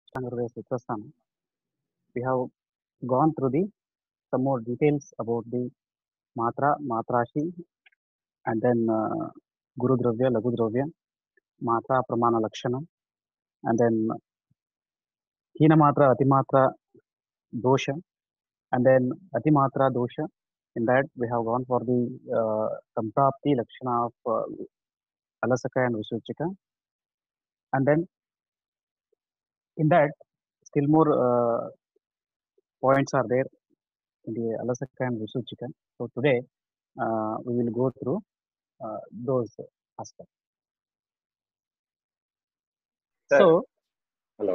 Ashtanga Sutrasthana, we have gone through the some more details about the Matra, Matrashi, and then uh, Guru Dravya, Lagu Dravya, Matra, Pramana Lakshana, and then Hina Matra, Atimatra, Dosha, and then Atimatra Dosha. In that, we have gone for the uh, Samprapti Lakshana of uh, Alasaka and Visuchika. And then in that, still more uh, points are there in the Alasaka and Visuchika. So today, uh, we will go through uh, those aspects. Sir. So, hello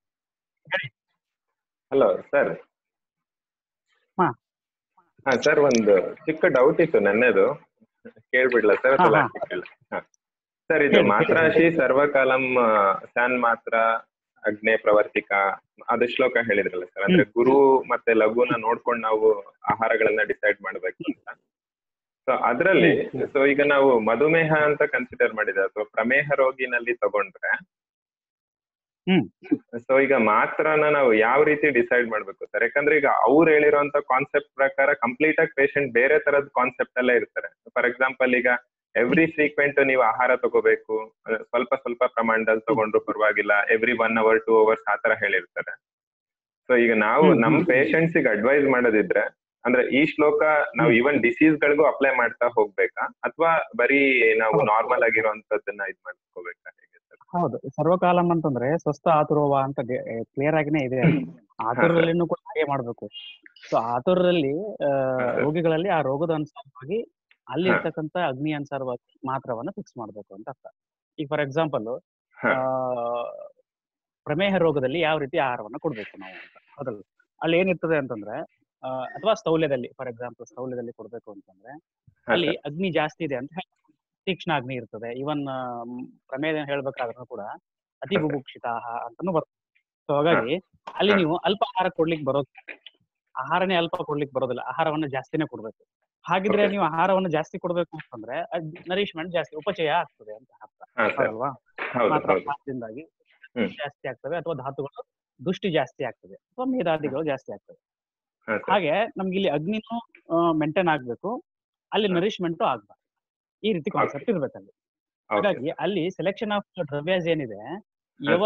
hello sir ಹಾ. ಹಾ sir ಒಂದು ಚಿಕ್ಕ doubt ಇತ್ತು ನನ್ನೆದು ಕೇಳ್ಬಿಡ್ಲಾ sir ಹಾ, ಅಥವಾ ಹಾ. ಹಾ sir ಇದು ಹೇಳಿ, ಹೇಳಿ. ಮಾತ್ರಾಶಿ ಸರ್ವಕಾಲಂ ಸ್ಯಾನ್ ಮಾತ್ರ ಅಗ್ನೇ ಪ್ರವರ್ತಿಕ ಅದು ಶ್ಲೋಕ ಹೇಳಿದ್ರಲ್ಲ ಸರ್ ಅಂದ್ರೆ ಗುರು ಮತ್ತೆ ಲಘುನ ನೋಡ್ಕೊಂಡು ನಾವು ಆಹಾರಗಳನ್ನ ಡಿಸೈಡ್ ಮಾಡ್ಬೇಕು ಅಂತ ಸೊ ಅದ್ರಲ್ಲಿ ಹ್ಮ್, ಹ್ಮ್. ಸೊ ಈಗ ನಾವು ಮಧುಮೇಹ ಅಂತ ಕನ್ಸಿಡರ್ ಮಾಡಿದ್ರೆ ಅಥವಾ ಪ್ರಮೇಹ ರೋಗಿನಲ್ಲಿ ತಗೊಂಡ್ರೆ ಹ್ಮ್. ಸೊ ಈಗ ಮಾತ್ರನ ನಾವು ಯಾವ ರೀತಿ ಡಿಸೈಡ್ ಮಾಡ್ಬೇಕು ಸರ್ ಯಾಕಂದ್ರೆ ಈಗ ಅವ್ರು ಹೇಳಿರುವಂತ ಕಾನ್ಸೆಪ್ಟ್ ಪ್ರಕಾರ ಕಂಪ್ಲೀಟ್ ಆಗಿ ಪೇಷಂಟ್ ಬೇರೆ ತರದ ಕಾನ್ಸೆಪ್ಟ್ ಅಲ್ಲೇ ಇರ್ತಾರೆ ಫಾರ್ ಎಕ್ಸಾಂಪಲ್ ಈಗ ಎವ್ರಿ ಫ್ರೀಕ್ವೆಂಟ್ ನೀವು ಆಹಾರ ತಗೋಬೇಕು ಅಹ್, ಸ್ವಲ್ಪ ಸ್ವಲ್ಪ ಪ್ರಮಾಣದಲ್ಲಿ ತಗೊಂಡ್ರು ಪರವಾಗಿಲ್ಲ every one hour two hours ಆತರ ಹೇಳಿರ್ತಾರೆ ಸೊ ಈಗ ನಾವು ಹ್ಮ್, ನಮ್ ಹ್ಮ್. ಪೇಷಂಟ್ಸ್ ಗೆ ಅಡ್ವೈಸ್ ಮಾಡೋದಿದ್ರೆ ಅಂದ್ರೆ ಈ ಶ್ಲೋಕ ನಾವು ಹ್ಮ್. ಈವನ್ ಡಿಸೀಸ್ ಗಳಿಗೂ ಅಪ್ಲೈ ಮಾಡ್ತಾ ಹೋಗ್ಬೇಕಾ ಅಥವಾ ಬರೀ ನಾವು ಹೌದು. ನಾರ್ಮಲ್ ಆಗಿರುವಂತದ್ದನ್ನ ಇದ್ ಮಾಡ್ಕೋಬೇಕಾ ಹೇಗೆ ಸರ್ ಹೌದು ಸರ್ವಕಾಲಂ ಅಂತಂದ್ರೆ ಸ್ವಸ್ಥ ಆತುರವ ಅಂತ ಕ್ಲಿಯರ್ ಆಗಿನೇ ಇದೆ ಆತುರದಲ್ಲಿನೂ ಕೂಡ ಹಾಗೆ ಮಾಡ್ಬೇಕು ಸೊ ಆತುರದಲ್ಲಿ ಆ, ಹಾ, sir. ರೋಗಿಗಳಲ್ಲಿ ಆ ರೋಗದ ಅನುಸಾರವಾಗಿ ಅಲ್ಲಿರ್ತಕ್ಕಂಥ ಅಗ್ನಿ ಅನುಸಾರವಾಗಿ ಮಾತ್ರವನ್ನ ಫಿಕ್ಸ್ ಮಾಡ್ಬೇಕು ಅಂತ ಅರ್ಥ ಈಗ ಫಾರ್ ಎಕ್ಸಾಂಪಲ್ ಹಾ. ಪ್ರಮೇಹ ರೋಗದಲ್ಲಿ ಯಾವ ರೀತಿ ಆಹಾರವನ್ನ ಕೊಡ್ಬೇಕು ನಾವು ಅಂತ ಹೌದಲ್ಲ ಅಲ್ಲಿ ಏನಿರ್ತದೆ ಅಂತಂದ್ರೆ ಆ, ಅಥವಾ ಸ್ಥೌಲ್ಯದಲ್ಲಿ ಫಾರ್ ಎಕ್ಸಾಂಪಲ್ ಸ್ಥೌಲ್ಯದಲ್ಲಿ ಕೊಡ್ಬೇಕು ಅಂತಂದ್ರೆ ಹಾ, ಅಲ್ಲಿ sir. ಅಗ್ನಿ ಜಾಸ್ತಿ ಇದೆ ಅಂತ ಹೇಳ್ತಾರೆ. ತೀಕ್ಷ್ಣ ಅಗ್ನಿ ಇರ್ತದೆ ಇವನ್ ಪ್ರಮೇಯ ಹೇಳ್ಬೇಕಾದ್ರೂ ಕೂಡ ಅತಿ ಹಾ, sir. ಬುಭುಕ್ಷಿತ ಅಂತಾನು ಬರ್ತದೆ ಸೊ ಹಾಗಾಗಿ ಅಲ್ಲಿ ಹಾ. ನೀವು ಅಲ್ಪ ಆಹಾರ ಕೊಡ್ಲಿಕ್ಕೆ ಬರೋದು ಆಹಾರನೇ ಅಲ್ಪ ಕೊಡ್ಲಿಕ್ಕೆ ಬರೋದಿಲ್ಲ ಆಹಾರವನ್ನ ಜಾಸ್ತಿನೇ ಕೊಡ್ಬೇಕು ಹಾಗಿದ್ರೆ Okay. ನೀವು ಆಹಾರವನ್ನು ಜಾಸ್ತಿ ಕೊಡ್ಬೇಕು ಅಂತಂದ್ರೆ ನರಿಶ್ಮೆಂಟ್ ಜಾಸ್ತಿ ಉಪಚಯ ಆಗ್ತದೆ ಅಂತ ಅರ್ಥ ಹಾ ಸರ್ ಹೌದಲ್ವಾ ಹೌದು ಮಾತ್ರ ಹೌದು ಆಹಾರದಿಂದಾಗಿ ಹ್ಮ್. ಜಾಸ್ತಿ ಆಗ್ತವೆ ಅಥವಾ ಧಾತುಗಳು ದುಷ್ಟಿ ಜಾಸ್ತಿ ಆಗ್ತದೆ ಅಥವಾ ಮೇಧಾದಿಗಳು ಜಾಸ್ತಿ ಆಗ್ತವೆ ಹಾ ಸರ್ ಹಾಗೆ ನಮ್ಗೆ ಇಲ್ಲಿ ಅಗ್ನಿನೂ ಮೇಂಟೈನ್ ಆಗ್ಬೇಕು ಅಲ್ಲಿ ಹಾ. ನರಿಶ್ಮೆಂಟು ಆಗ್ಬಾರ್ದು ಈ ರೀತಿ ಕಾನ್ಸೆಪ್ಟ್ ಇರ್ಬೇಕಲ್ಲಿ ಓಕೆ ಹಾಗಾಗಿ ಅಲ್ಲಿ ಸೆಲೆಕ್ಷನ್ ಆಫ್ ದ್ರವ್ಯಾಸ್ ಏನಿದೆ ಯವ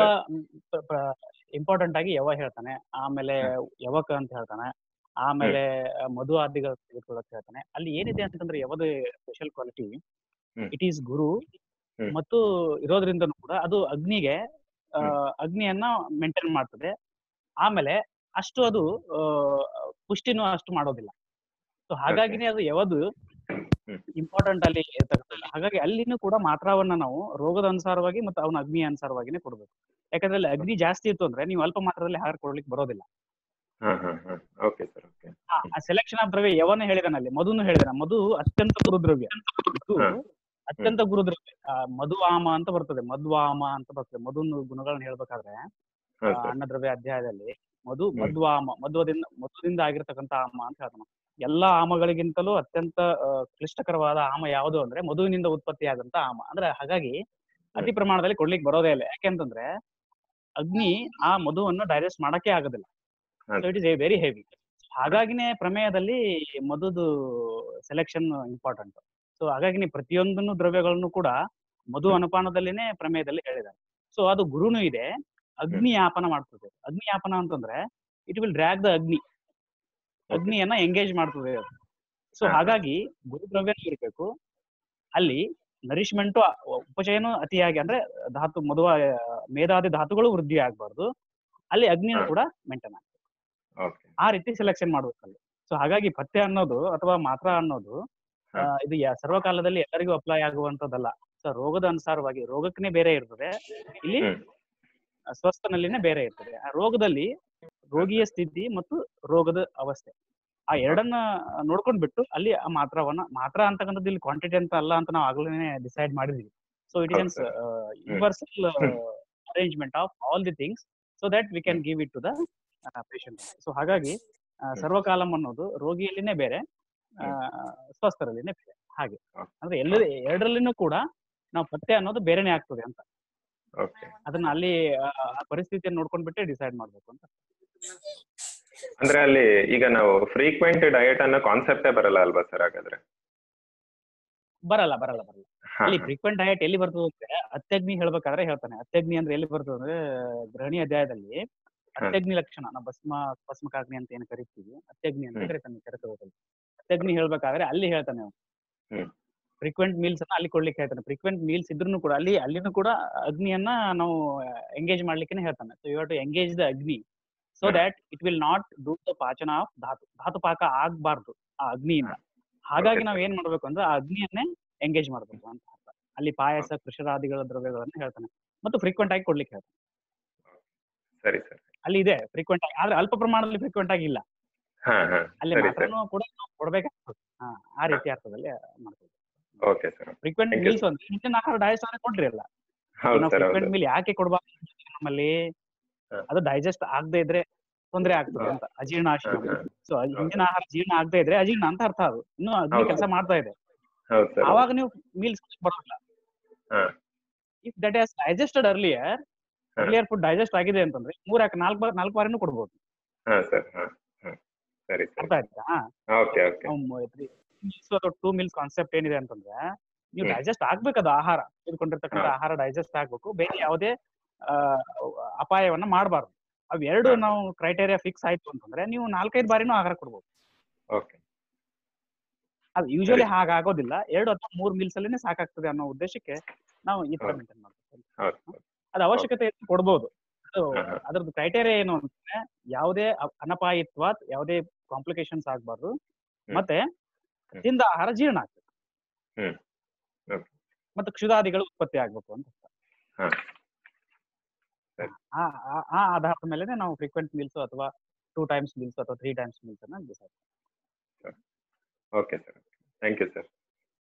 ಇಂಪಾರ್ಟೆಂಟ್ ಆಗಿ ಯವ ಹೇಳ್ತಾನೆ ಆಮೇಲೆ ಯವಕ ಅಂತ ಹೇಳ್ತಾನೆ ಆಮೇಲೆ ಮಧು ಆದಿಗಳು ತೆಗೆದುಕೊಳ್ಳಕ್ ಹೇಳ್ತಾನೆ ಅಲ್ಲಿ ಏನಿದೆ ಅಂತಂದ್ರೆ ಯವದ special quality hmm. It is ಗುರು ಹ್ಮ್. ಮತ್ತು ಇರೋದ್ರಿಂದನೂ ಕೂಡ ಅದು ಅಗ್ನಿಗೆ ಆ, ಅಗ್ನಿಯನ್ನ ಮೇಂಟೈನ್ ಮಾಡ್ತದೆ ಆಮೇಲೆ ಅಷ್ಟು ಅದು ಆ, ಪುಷ್ಟಿನೂ ಅಷ್ಟು ಮಾಡೋದಿಲ್ಲ ಸೊ ಹಾಗಾಗಿನೇ ಅದು ಯಾವುದು ಹ್ಮ್. ಇಂಪಾರ್ಟೆಂಟ್ ಅಲ್ಲಿ ಇರ್ತಕ್ಕಂಥದ್ದು ಹಾಗಾಗಿ ಅಲ್ಲಿನೂ ಕೂಡ ಮಾತ್ರವನ್ನ ನಾವು ರೋಗದ ಅನುಸಾರವಾಗಿ ಮತ್ತು ಅವನ ಅಗ್ನಿ ಅನುಸಾರವಾಗಿನೇ ಕೊಡ್ಬೇಕು ಯಾಕಂದ್ರೆ ಅಲ್ಲಿ ಅಗ್ನಿ ಜಾಸ್ತಿ ಇತ್ತು ಅಂದ್ರೆ ನೀವು ಅಲ್ಪ ಮಾತ್ರದಲ್ಲಿ ಆಹಾರ ಕೊಡ್ಲಿಕ್ಕೆ ಬರೋದಿಲ್ಲ ಹಾ ಹಾ ಹಾ ಓಕೆ ಸರ್ ಓಕೆ ಆ ಸೆಲೆಕ್ಷನ್ ಆಫ್ ದ್ರವ್ಯ ಯವನ ಹೇಳಿದಾನೆ ಅಲ್ಲಿ ಮಧುನು ಹೇಳಿದಾನೆ ಮಧು ಅತ್ಯಂತ ಗುರುದ್ರವ್ಯ ಇದು ಹಾ. ಅತ್ಯಂತ ಗುರುದ್ರವ್ಯ ಆ, ಮಧುವಾಮ ಅಂತ ಬರ್ತದೆ ಮಧ್ವಾಮ ಅಂತ ಬರ್ತದೆ ಮಧುನ ಗುಣಗಳನ್ನ ಹೇಳ್ಬೇಕಾದ್ರೆ ಹಾ ಆ, ಸರ್ ಅನ್ನದ್ರವ್ಯ ಅಧ್ಯಾಯದಲ್ಲಿ ಮಧು ಹ್ಮ್. ಮಧ್ವಾಮ ಮಧ್ವದಿಂದ ಮಧುದಿಂದ ಆಗಿರ್ತಕ್ಕಂಥ ಆಮ ಅಂತ ಹೇಳ್ತಾನೆ ಎಲ್ಲಾ ಆಮಗಳಿಗಿಂತಲೂ ಅತ್ಯಂತ ಆ, ಕ್ಲಿಷ್ಟಕರವಾದ ಆಮ ಯಾವುದು ಅಂದ್ರೆ ಮಧುವಿನಿಂದ ಉತ್ಪತ್ತಿಯಾದಂತ ಆಮ ಅಂದ್ರೆ ಹಾಗಾಗಿ ಅತಿ ಪ್ರಮಾಣದಲ್ಲಿ ಕೊಡ್ಲಿಕ್ಕೆ ಬರೋದೇ ಇಲ್ಲ ಯಾಕೆಂತಂದ್ರೆ ಅಗ್ನಿ ಆ ಮಧುವನ್ನು ಡೈಜೆಸ್ಟ್ ಮಾಡಕ್ಕೆ ಆಗೋದಿಲ್ಲ ಹಾ so it is very heavy ಹಾಗಾಗಿನೇ ಪ್ರಮೇಯದಲ್ಲಿ ಮಧುದು ಸೆಲೆಕ್ಷನ್ ಇಂಪಾರ್ಟೆಂಟ್ ಸೊ ಹಾಗಾಗಿನೇ ಪ್ರತಿಯೊಂದನ್ನು ದ್ರವ್ಯಗಳನ್ನು ಕೂಡ ಮಧು ಹ್ಮ್. ಅನುಪಾನದಲ್ಲಿನೇ ಪ್ರಮೇಯದಲ್ಲಿ ಹೇಳಿದ್ದಾರೆ ಸೊ ಅದು ಗುರುನು ಇದೆ ಅಗ್ನಿ ಯಾಪನ ಮಾಡ್ತದೆ ಅಗ್ನಿ ಯಾಪನ ಅಂತಂದ್ರೆ ಇಟ್ ವಿಲ್ ಡ್ರ್ಯಾಗ್ ದ ಅಗ್ನಿ ಅಗ್ನಿಯನ್ನ ಎಂಗೇಜ್ ಮಾಡ್ತದೆ ಅದು ಸೊ ಹಾ. ಹಾಗಾಗಿ ಗುರುದ್ರವ್ಯ ಇರಬೇಕು ಅಲ್ಲಿ ನರಿಶ್ಮೆಂಟು ಉಪಚಯನೂ ಅತಿಯಾಗಿ ಅಂದ್ರೆ ಧಾತು ಮಧುವ ಮೇಧಾದಿ ಧಾತುಗಳು ವೃದ್ಧಿ ಆಗ್ಬಾರ್ದು ಅಲ್ಲಿ ಅಗ್ನಿನೂ ಹಾ. ಕೂಡ ಮೇಂಟೈನ್ ಆಗ್ಬೇಕು ಓಕೆ ಆ ರೀತಿ ಸೆಲೆಕ್ಷನ್ ಮಾಡ್ಬೇಕಲ್ಲಿ ಸೊ ಹಾಗಾಗಿ ಪಥ್ಯ ಅನ್ನೋದು ಅಥವಾ ಮಾತ್ರ ಅನ್ನೋದು ಆ, ಇದು ಯಾ- ಸರ್ವಕಾಲದಲ್ಲಿ ಎಲ್ಲರಿಗೂ ಅಪ್ಲೈ ಆಗುವಂತದ್ದಲ್ಲ ಸೊ ರೋಗದ ಅನುಸಾರವಾಗಿ ರೋಗಕ್ಕನೇ ಬೇರೆ ಇರ್ತದೆ ಇಲ್ಲಿ ಹ್ಮ್. ಸ್ವಸ್ಥನಲ್ಲಿನೇ ಬೇರೆ ಇರ್ತದೆ ಆ ರೋಗದಲ್ಲಿ ರೋಗಿಯ ಸ್ಥಿತಿ ಮತ್ತು ರೋಗದ ಅವಸ್ಥೆ ಆ ಎರಡನ್ನ ನೋಡ್ಕೊಂಡ್ ಬಿಟ್ಟು ಅಲ್ಲಿ ಆ ಮಾತ್ರವನ್ನ ಮಾತ್ರ ಅಂತಕ್ಕಂಥದ್ದು ಇಲ್ಲಿ ಕ್ವಾಂಟಿಟಿ ಅಂತ ಅಲ್ಲ ಅಂತ ನಾವು ಆಗ್ಲೇ ಡಿಸೈಡ್ ಮಾಡಿದ್ವಿ ಸೊ ಇಟ್ ಹೌದು is sir. Universal arrangement of all the things so that we can give it to the patient so ಹಾಗಾಗಿ ಆ, ಸರ್ವಕಾಲಂ ಅನ್ನೋದು ರೋಗಿಯಲ್ಲಿನೇ ಬೇರೆ ಆ, ಸ್ವಸ್ಥರಲ್ಲಿನೇ ಬೇರೆ ಹಾಗೆ ಹ. ಅಂದ್ರೆ ಎಲ್ಲ ಎರಡರಲ್ಲಿನೂ ಕೂಡ ನಾವು ಪಥ್ಯ ಅನ್ನೋದು ಬೇರೆನೆ ಆಗ್ತದೆ ಅಂತ ಓಕೆ ಅದನ್ನ ಅಲ್ಲಿ ಆ, ಆ ಪರಿಸ್ಥಿತಿಯನ್ನು ನೋಡ್ಕೊಂಡ್ಬಿಟ್ಟೆ ಡಿಸೈಡ್ ಮಾಡ್ಬೇಕು ಅಂತ ಅಂದ್ರೆ ಅಲ್ಲಿ ಈಗ ನಾವು ಫ್ರೀಕ್ವೆಂಟ್ ಡಯಟ್ ಅನ್ನೋ ಕಾನ್ಸೆಪ್ಟೇ ಬರಲ್ಲ ಅಲ್ವಾ ಸರ್ ಹಾಗಾದ್ರೆ ಬರಲ್ಲ ಬರಲ್ಲ ಬರಲ್ಲ ಹಾ ಅಲ್ಲಿ ಫ್ರೀಕ್ವೆಂಟ್ ಡಯಟ್ ಎಲ್ಲಿ ಬರ್ತದೆ ಅಂದ್ರೆ ಅತ್ಯಗ್ನಿ ಹೇಳ್ಬೇಕಾದ್ರೆ ಹೇಳ್ತಾನೆ ಅತ್ಯಗ್ನಿ ಅಂದ್ರೆ ಎಲ್ಲಿ ಬರ್ತದೆ ಅಂದ್ರೆ ಗೃಹಿಣಿ ಅಧ್ಯಾಯದಲ್ಲಿ ಅತ್ಯಗ್ನಿ ಲಕ್ಷಣ ನಾವು ಭಸ್ಮ ಭಸ್ಮಕಾಗ್ನಿ ಅಂತ ಏನು ಕರಿತೀವಿ ಅತ್ಯಗ್ನಿ ಅಂತ ಹ್ಮ್. ಕರಿತಾನೆ ಕರೆತೋದಲ್ಲಿ ಅತ್ಯಗ್ನಿ ಹೇಳ್ಬೇಕಾದ್ರೆ ಅಲ್ಲಿ ಹೇಳ್ತಾನೆ ಅವನು ಹ್ಮ್. ಫ್ರೀಕ್ವೆಂಟ್ ಮೀಲ್ಸ್ ಅನ್ನ ಅಲ್ಲಿ ಕೊಡ್ಲಿಕ್ಕೆ ಹೇಳ್ತಾನೆ ಫ್ರೀಕ್ವೆಂಟ್ ಮೀಲ್ಸ್ ಇದ್ರೂ ಕೂಡ ಅಲ್ಲಿ ಅಲ್ಲಿನೂ ಕೂಡ ಅಗ್ನಿಯನ್ನ ನಾವು ಎಂಗೇಜ್ ಮಾಡ್ಲಿಕ್ಕೆ ಹೇಳ್ತಾನೆ so you to engage the ಅಗ್ನಿ so hmm. That it will not do the ಪಾಚನ ಆಫ್ ಧಾತು ಧಾತು ಪಾಕ ಆಗ್ಬಾರ್ದು ಆ ಅಗ್ನಿಯಿಂದ ಹಾಗಾಗಿ Okay, ನಾವ್ sir. ಏನ್ ಮಾಡ್ಬೇಕು ಅಂದ್ರೆ ಆ ಅಗ್ನಿಯನ್ನೇ ಎಂಗೇಜ್ ಮಾಡ್ಬೇಕು ಅಂತ ಅರ್ಥ. ಅಲ್ಲಿ ಪಾಯಸ ಕೃಷರಾದಿಗಳ ದ್ರವ್ಯಗಳನ್ನ ಹೇಳ್ತಾನೆ ಮತ್ತು ಫ್ರೀಕ್ವೆಂಟ್ ಆಗಿ ಕೊಡ್ಲಿಕ್ಕೆ ಹೇಳ್ತಾನೆ ಸರಿ ಸರ್ ಅಲ್ಲಿ ಇದೆ ಫ್ರೀಕ್ವೆಂಟ್ ಆಗಿ ಆದ್ರೆ ಅಲ್ಪ ಪ್ರಮಾಣದಲ್ಲಿ ಫ್ರೀಕ್ವೆಂಟ್ ಆಗಿ ಇಲ್ಲ ಹಾ ಹಾ ಅಲ್ಲಿ ಸರಿ ಮಾತ್ರನೂ ಕೂಡ ನಾವು ಕೊಡ್ಬೇಕಾಗ್ತದೆ ಹಾ ಆ ರೀತಿ ಅರ್ಥದಲ್ಲಿ ಮಾಡ್ತೀವಿ okay sir frequent Thank you, meals ಅಂದ್ರೆ ಹಿಂದಿನ ಆಹಾರ ಡಯಸ್ ಕೊಡ್ರಿ ಅಲ್ಲ ಹೌದು ನಾವು ಸರ್ ಫ್ರೀಕ್ವೆಂಟ್ ಹೌದು ಮೀಲ್ ಯಾಕೆ ಕೊಡ್ಬಾರ್ದು ನಮ್ಮಲ್ಲಿ ಹಾ. ಅದು ಡೈಜೆಸ್ಟ್ ಆಗದೆ ಇದ್ರೆ ತೊಂದರೆ ಆಗ್ತದೆ ಅಂತ ಅಜೀರ್ಣಾಶಯ ಹಾ, ಹಾ. ಸೊ ಹಿಂದಿನ ಆಹಾರ ಜೀರ್ಣ ಆಗದೆ ಇದ್ರೆ ಅಜೀರ್ಣ ಅಂತ ಅರ್ಥ ಅದು ಇನ್ನು ಅಗ್ನಿ ಹೌದು. ಕೆಲಸ ಮಾಡ್ತಾ ಇದೆ ಹೌದು ಸರ್ ಆವಾಗ ನೀವು ಮೀಲ್ಸ್ ಬರೋಲ್ಲ ಹಾ. If that has digested earlier ಹಾ. ಅರ್ಲಿಯರ್ ಫುಡ್ ಡೈಜೆಸ್ಟ್ ಆಗಿದೆ ಅಂತಂದ್ರೆ ಮೂರ್ ಯಾಕೆ ನಾಲ್ಕು ಬಾರಿ ನಾಲ್ಕು ಬಾರಿನೂ ಕೊಡ್ಬೋದು ಹಾ ಸರ್ ಹಾ ಹಾ ಸರಿ ಸರಿ ಅರ್ಥ ಆಯ್ತಾ ಓಕೆ ಓಕೆ ಮೀಲ್ಸ್ ಅಥವಾ ಟೂ ಮೀಲ್ಸ್ ಕಾನ್ಸೆಪ್ಟ್ ಏನಿದೆ ಅಂತಂದ್ರೆ ನೀವು ಹ್ಮ್. ಡೈಜೆಸ್ಟ್ ಆಗ್ಬೇಕದು ಆಹಾರ ತೆಗೆದುಕೊಂಡಿರ್ತಕ್ಕಂಥ ಹಾ. ಆಹಾರ ಡೈಜೆಸ್ಟ್ ಆಗ್ಬೇಕು ಬೇರೆ ಯಾವುದೇ ಆ, ಅಪಾಯವನ್ನ ಮಾಡಬಾರ್ದು ಅವ್ ಎರಡು ಹಾ. ನಾವು ಕ್ರೈಟೇರಿಯಾ ಫಿಕ್ಸ್ ಆಯ್ತು ಅಂತಂದ್ರೆ ನೀವು ನಾಲ್ಕೈದು ಬಾರಿನೂ ಆಹಾರ ಕೊಡ್ಬೋದು ಓಕೆ ಅದು ಯೂಶಲಿ ಹಾಗಾಗೋದಿಲ್ಲ ಎರಡು ಅಥವಾ ಮೂರ್ ಮೀಲ್ಸ್ ಅಲ್ಲಿನೇ ಸಾಕಾಗ್ತದೆ ಅನ್ನೋ ಉದ್ದೇಶಕ್ಕೆ ನಾವು ಈ ತರ ಹೌದು. ಮೇಂಟೈನ್ ಮಾಡ್ಬೇಕು ಹೌದು ಅದು ಅವಶ್ಯಕತೆ ಇದ್ರೆ ಕೊಡ್ಬೋದು ಅದು ಹಾ, ಹಾ. ಅದ್ರದ್ದು ಕ್ರೈಟೇರಿಯಾ ಏನು ಅಂತಂದ್ರೆ ಯಾವುದೇ ಅ- ಅನಪಾಯಿತ್ವ ಯಾವುದೇ ಕಾಂಪ್ಲಿಕೇಶನ್ಸ್ ಆಗ್ಬಾರ್ದು ಮತ್ತೆ ಹ್ಮ್. ತಿಂದ ಆಹಾರ ಜೀರ್ಣ ಆಗ್ಬೇಕು ಹ್ಮ್. Okay. ಮತ್ತೆ ಕ್ಷುಧಾದಿಗಳು ಉತ್ಪತ್ತಿ ಆಗ್ಬೇಕು ಅಂತ ಅರ್ಥ. ಹಾ. ಸರಿ. ಆ ಆ- ಆ ಆಧಾರದ ಮೇಲೆ ನಾವು ಫ್ರೀಕ್ವೆಂಟ್ ಮೀಲ್ಸ್ ಅಥವಾ ಟೂ ಟೈಮ್ಸ್ ಮೀಲ್ಸ್ ಅಥವಾ ತ್ರೀ ಟೈಮ್ಸ್ ಮೀಲ್ಸ್ ಅನ್ನ decide okay sir thank you sir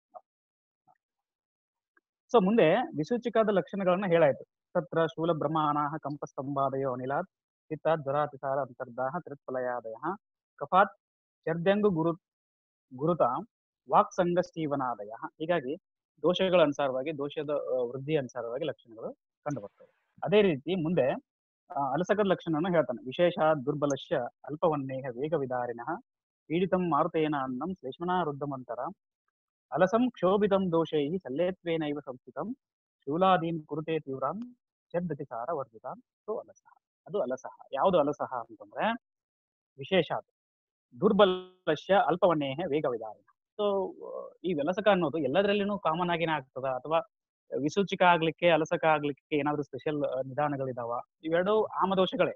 so ಮುಂದೆ ವಿಸೂಚಿಕಾದ ಲಕ್ಷಣಗಳನ್ನ ಹೇಳಾಯ್ತು ತತ್ರ ಶೂಲ ಬ್ರಹ್ಮಾನಾಹ ಕಂಪಸ್ತಂಭಾದಯೋ ಅನಿಲಾತ್ ಚಿತ್ತಾತ್ ಜ್ವರಾತಿಸಾರ ಅಂತರ್ದಾಹ ತ್ರಿತ್ಫಲಯಾದಯ ಕಫಾತ್ ಚರ್ದ್ಯಂಗು ಗುರು ಗುರುತ ವಾಕ್ ಸಂಗಷ್ಟೀವನಾದಯ ಹೀಗಾಗಿ ದೋಷಗಳ ಅನುಸಾರವಾಗಿ ದೋಷದ ಆ, ವೃದ್ಧಿ ಅನುಸಾರವಾಗಿ ಲಕ್ಷಣಗಳು ಕಂಡು ಬರ್ತವೆ ಅದೇ ರೀತಿ ಮುಂದೆ ಆ, ಅಲಸಕದ ಲಕ್ಷಣವನ್ನು ಹೇಳ್ತಾನೆ ವಿಶೇಷ ದುರ್ಬಲಶ್ಯ ಅಲ್ಪವನ್ನೇಹ ವೇಗ ವಿದಾರಿಣಃ ಪೀಡಿತಂ ಮಾರುತೇನ ಅನ್ನಂ ಶ್ಲೇಷ್ಮನಾ ವೃದ್ಧಮಂತರ ಅಲಸಂ ಕ್ಷೋಭಿತಂ ದೋಷೈ ಶಲ್ಯತ್ವೇನೈವ ಸಂಸ್ಥಿತಂ ಶೂಲಾದೀನ್ ಕುರುತೆ ತೀವ್ರಾನ್ ಚದ್ದತಿಸಾರ ವರ್ಧಿತ ಸೊ ಅಲಸಃ ಅದು ಅಲಸಃ ಯಾವುದು ಅಲಸಃ ಅಂತಂದ್ರೆ ವಿಶೇಷ ಅದು. ದುರ್ಬಲಶ್ಯ ಅಲ್ಪವನ್ನೇಹ ವೇಗ ವಿಧಾನ ಸೊ ಈ ವ್ಯಲಸಕ ಅನ್ನೋದು ಎಲ್ಲದರಲ್ಲಿನೂ ಕಾಮನ್ ಆಗಿನೇ ಆಗ್ತದ ಅಥವಾ ವಿಸೂಚಿಕ ಆಗ್ಲಿಕ್ಕೆ ಅಲಸಕ ಆಗ್ಲಿಕ್ಕೆ ಏನಾದ್ರೂ ಸ್ಪೆಷಲ್ ನಿಧಾನಗಳಿದಾವ ಇವೆರಡು ಆಮದೋಷಗಳೇ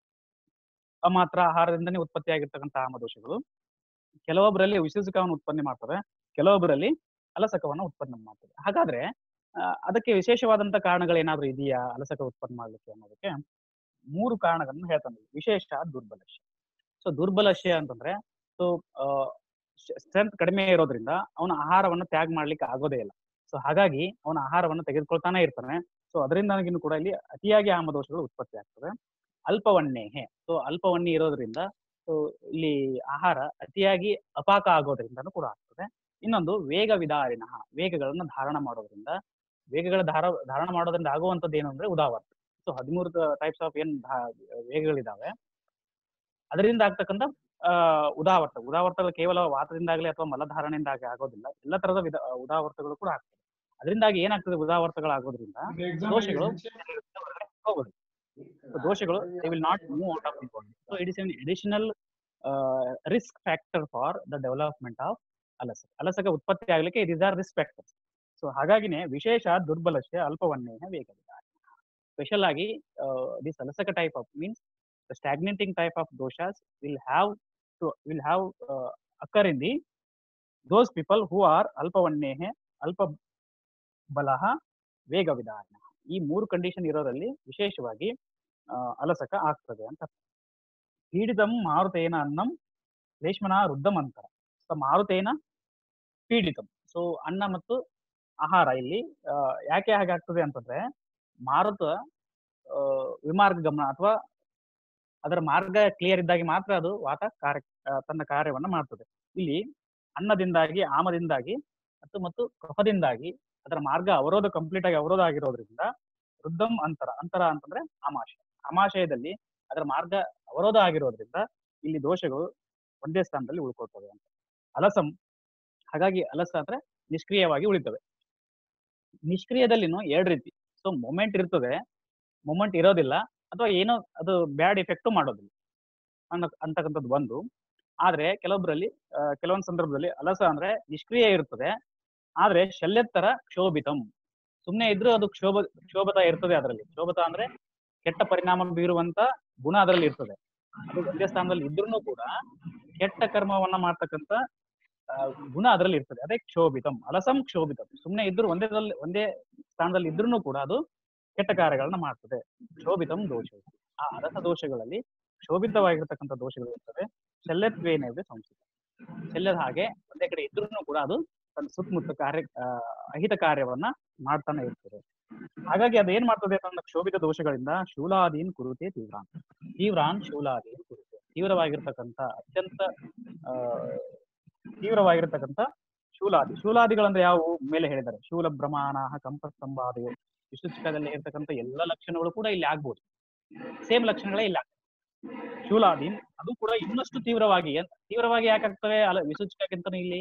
ಅಮಾತ್ರ ಆಹಾರದಿಂದನೇ ಉತ್ಪತ್ತಿ ಆಗಿರ್ತಕ್ಕಂಥ ಆಮದೋಷಗಳು ಕೆಲವೊಬ್ಬರಲ್ಲಿ ವಿಸೂಚಕವನ್ನು ಉತ್ಪತ್ತಿ ಮಾಡ್ತವೆ ಕೆಲವೊಬ್ಬರಲ್ಲಿ ಅಲಸಕವನ್ನು ಉತ್ಪನ್ನ ಮಾಡ್ತದೆ ಹಾಗಾದ್ರೆ ಆ, ಅದಕ್ಕೆ ವಿಶೇಷವಾದಂತ ಕಾರಣಗಳು ಏನಾದ್ರೂ ಇದೆಯಾ ಅಲಸಕ ಉತ್ಪನ್ನ ಮಾಡ್ಲಿಕ್ಕೆ ಅನ್ನೋದಕ್ಕೆ ಮೂರು ಕಾರಣಗಳನ್ನು ಹೇಳ್ತಾನೆ ವಿಶೇಷ ದುರ್ಬಲಶ್ಯ ಸೊ ದುರ್ಬಲಶ್ಯ ಅಂತಂದ್ರೆ ಸೊ ಸ್ಟ್ರೆಂತ್ ಕಡಿಮೆ ಇರೋದ್ರಿಂದ ಅವನ ಆಹಾರವನ್ನು ತ್ಯಾಗ ಮಾಡ್ಲಿಕ್ಕೆ ಆಗೋದೇ ಇಲ್ಲ ಸೊ ಹಾಗಾಗಿ ಅವನ ಆಹಾರವನ್ನು ತೆಗೆದುಕೊಳ್ತಾನೆ ಇರ್ತಾನೆ ಸೊ ಅದರಿಂದಾಗಿನೂ ಕೂಡ ಇಲ್ಲಿ ಅತಿಯಾಗಿ ಆಮದೋಷಗಳು ಉತ್ಪತ್ತಿ ಆಗ್ತದೆ ಅಲ್ಪವನ್ನೇಹೆ ಸೊ ಅಲ್ಪವನ್ನಿ ಇರೋದ್ರಿಂದ ಸೊ ಇಲ್ಲಿ ಆಹಾರ ಅತಿಯಾಗಿ ಅಪಾಕ ಆಗೋದ್ರಿಂದನೂ ಕೂಡ ಆಗ್ತದೆ ಇನ್ನೊಂದು ವೇಗ ವಿದಾರಿನ ವೇಗಗಳನ್ನ ಧಾರಣ ಮಾಡೋದ್ರಿಂದ ವೇಗಗಳ ಧಾರ ಧಾರಣ ಮಾಡೋದ್ರಿಂದ ಆಗುವಂತದ್ದು ಏನು ಅಂದ್ರೆ ಉದಾವರ್ತ ಸೊ ಹದಿಮೂರು ಟೈಪ್ಸ್ ಆಫ್ ಏನ್ ಧಾ- ವೇಗಗಳಿದಾವೆ ಅದರಿಂದ ಆಗ್ತಕ್ಕಂಥ ಆ ಉದಾವರ್ತ ಉದಾವರ್ತಗಳು ಕೇವಲ ವಾತದಿಂದಾಗಲಿ ಅಥವಾ ಮಲಧಾರಣೆಯಿಂದಾಗಿ ಆಗೋದಿಲ್ಲ ಎಲ್ಲ ತರದ ವಿಧ ಉದಾವರ್ತಗಳು ಕೂಡ ಆಗ್ತದೆ ಅದರಿಂದಾಗಿ ಏನಾಗ್ತದೆ ಉದಾವರ್ತಗಳಾಗೋದ್ರಿಂದ ದೋಷಗಳು ಹೋಗೋದು So, ದೋಷಗಳು they will not move out of the body so it is an additional risk factor for the development of ಅಲಸಕ ಅಲಸಕ ಉತ್ಪತ್ತಿ ಆಗ್ಲಿಕ್ಕೆ it is or risk factors so ಹಾಗಾಗಿನೇ ವಿಶೇಷ ದುರ್ಬಲಶ್ಯ ಅಲ್ಪವನ್ನೇಹ ವೇಗವಿದ ಸ್ಪೆಷಲ್ ಆಗಿ ದಿಸ್ ಅಲಸಕ type of means the stagnating type of ದೋಷಾಸ್ will have to will have occur in the those people who are ಅಲ್ಪವನ್ನೇಹ ಅಲ್ಪ ಬಲಹ ವೇಗ ವಿಧಾನ ಈ ಮೂರು ಕಂಡೀಷನ್ ಇರೋರಲ್ಲಿ ವಿಶೇಷವಾಗಿ ಆ, ಅಲಸಕ ಆಗ್ತದೆ ಅಂತ ಪೀಡಿತಂ ಮಾರುತೇನ ಅನ್ನಂ ರೇಷ್ಮನ ವೃದ್ಧಂ ಅಂತರ ಸೊ ಮಾರುತೇನ ಪೀಡಿತಂ ಸೊ ಅನ್ನ ಮತ್ತು ಆಹಾರ ಇಲ್ಲಿ ಆ, ಯಾಕೆ ಹಾಗಾಗ್ತದೆ ಅಂತಂದ್ರೆ ಮಾರುತ ಆ, ವಿಮಾರ್ಗ ಗಮನ ಅಥವಾ ಅದರ ಮಾರ್ಗ ಕ್ಲಿಯರ್ ಇದ್ದಾಗಿ ಮಾತ್ರ ಅದು ವಾತ ಕಾರ್ಯ ಆ, ತನ್ನ ಕಾರ್ಯವನ್ನ ಮಾಡ್ತದೆ ಇಲ್ಲಿ ಅನ್ನದಿಂದಾಗಿ ಆಮದಿಂದಾಗಿ ಮತ್ತು ಮತ್ತು ಕಫದಿಂದಾಗಿ ಅದರ ಮಾರ್ಗ ಅವರೋಧ ಕಂಪ್ಲೀಟ್ ಆಗಿ ಅವರೋಧ ಆಗಿರೋದ್ರಿಂದ ವೃದ್ಧಂ ಅಂತರ ಅಂತರ ಅಂತಂದ್ರೆ ಆಮಾಶಯ ಆಮಾಶಯದಲ್ಲಿ ಅದರ ಮಾರ್ಗ ಅವರೋಧ ಆಗಿರೋದ್ರಿಂದ ಇಲ್ಲಿ ದೋಷಗಳು ಒಂದೇ ಸ್ಥಾನದಲ್ಲಿ ಉಳ್ಕೊಳ್ತವೆ ಅಂತ ಅಲಸಂ ಹಾಗಾಗಿ ಅಲಸ ಅಂದ್ರೆ ನಿಷ್ಕ್ರಿಯವಾಗಿ ಉಳಿತವೆ ನಿಷ್ಕ್ರಿಯದಲ್ಲಿನೂ ಎರಡು ರೀತಿ ಸೊ ಮೊಮೆಂಟ್ ಇರ್ತದೆ ಮೊಮೆಂಟ್ ಇರೋದಿಲ್ಲ ಅಥವಾ ಏನೋ ಅದು ಬ್ಯಾಡ್ ಎಫೆಕ್ಟು ಮಾಡೋದಿಲ್ಲ ಅನ್ನೋ ಅಂತಕ್ಕಂಥದ್ದು ಒಂದು ಆದ್ರೆ ಕೆಲವೊಬ್ಬರಲ್ಲಿ ಆ, ಕೆಲವೊಂದು ಸಂದರ್ಭದಲ್ಲಿ ಅಲಸ ಅಂದ್ರೆ ನಿಷ್ಕ್ರಿಯ ಇರ್ತದೆ ಆದ್ರೆ ಶಲ್ಯತ್ತರ ಕ್ಷೋಭಿತಂ ಸುಮ್ನೆ ಇದ್ರೂ ಅದು ಕ್ಷೋಭ ಕ್ಷೋಭತ ಇರ್ತದೆ ಅದರಲ್ಲಿ ಕ್ಷೋಭತ ಅಂದ್ರೆ ಕೆಟ್ಟ ಪರಿಣಾಮ ಬೀರುವಂತ ಗುಣ ಅದರಲ್ಲಿ ಇರ್ತದೆ ಅದು ಒಂದೇ ಸ್ಥಾನದಲ್ಲಿ ಇದ್ರೂ ಕೂಡ ಕೆಟ್ಟ ಕರ್ಮವನ್ನ ಮಾಡ್ತಕ್ಕಂಥ ಆ, ಗುಣ ಅದರಲ್ಲಿ ಇರ್ತದೆ ಅದೇ ಕ್ಷೋಭಿತಂ ಅಲಸಂ ಕ್ಷೋಭಿತಂ ಸುಮ್ನೆ ಇದ್ರು ಒಂದೇ ಒಂದೇ ಸ್ಥಾನದಲ್ಲಿ ಇದ್ರೂ ಕೂಡ ಅದು ಕೆಟ್ಟ ಕಾರ್ಯಗಳನ್ನ ಮಾಡ್ತದೆ ಕ್ಷೋಭಿತಂ ದೋಷ ಆ ಅರಸ ದೋಷಗಳಲ್ಲಿ ಕ್ಷೋಭಿತವಾಗಿರ್ತಕ್ಕಂಥ ದೋಷಗಳು ಇರ್ತವೆ ಶಲ್ಯತ್ವೇನವೇ ಸಂಸ್ಕೃತ ಶಲ್ಯದ ಹಾಗೆ ಒಂದೇ ಕಡೆ ಇದ್ರೂ ಕೂಡ ಅದು ತನ್ನ ಸುತ್ತಮುತ್ತ ಕಾರ್ಯ ಆ, ಅಹಿತ ಕಾರ್ಯವನ್ನ ಮಾಡ್ತಾನೆ ಇರ್ತದೆ ಹಾಗಾಗಿ ಅದು ಏನ್ ಮಾಡ್ತದೆ ತನ್ನ ಕ್ಷೋಭಿತ ದೋಷಗಳಿಂದ ಶೂಲಾದೀನ್ ಕುರುತೆ ತೀವ್ರಾನ್ ತೀವ್ರಾನ್ ಶೂಲಾದೀನ್ ಕುರುತೆ ತೀವ್ರವಾಗಿರ್ತಕ್ಕಂಥ ಅತ್ಯಂತ ಆ ತೀವ್ರವಾಗಿರ್ತಕ್ಕಂಥ ಶೂಲಾದಿ ಶೂಲಾದಿಗಳಂದ್ರೆ ಯಾವುವು ಮೇಲೆ ಹೇಳಿದ್ದಾರೆ ಶೂಲ ಭ್ರಮಾಣ ಕಂಪಸ್ತಂಭಾದಿಗಳು ವಿಶುಚಿಕದಲ್ಲಿ ಇರ್ತಕ್ಕಂಥ ಎಲ್ಲ ಲಕ್ಷಣಗಳು ಕೂಡ ಇಲ್ಲಿ ಆಗ್ಬೋದು ಸೇಮ್ ಲಕ್ಷಣಗಳೇ ಇಲ್ಲ ಶೂಲಾದೀನ್ ಅದು ಕೂಡ ಇನ್ನಷ್ಟು ತೀವ್ರವಾಗಿ ಏನ್- ತೀವ್ರವಾಗಿ ಯಾಕಾಗ್ತವೆ ಅಲ್ಲ ವಿಸೂಚಕಕ್ಕಿಂತ ಇಲ್ಲಿ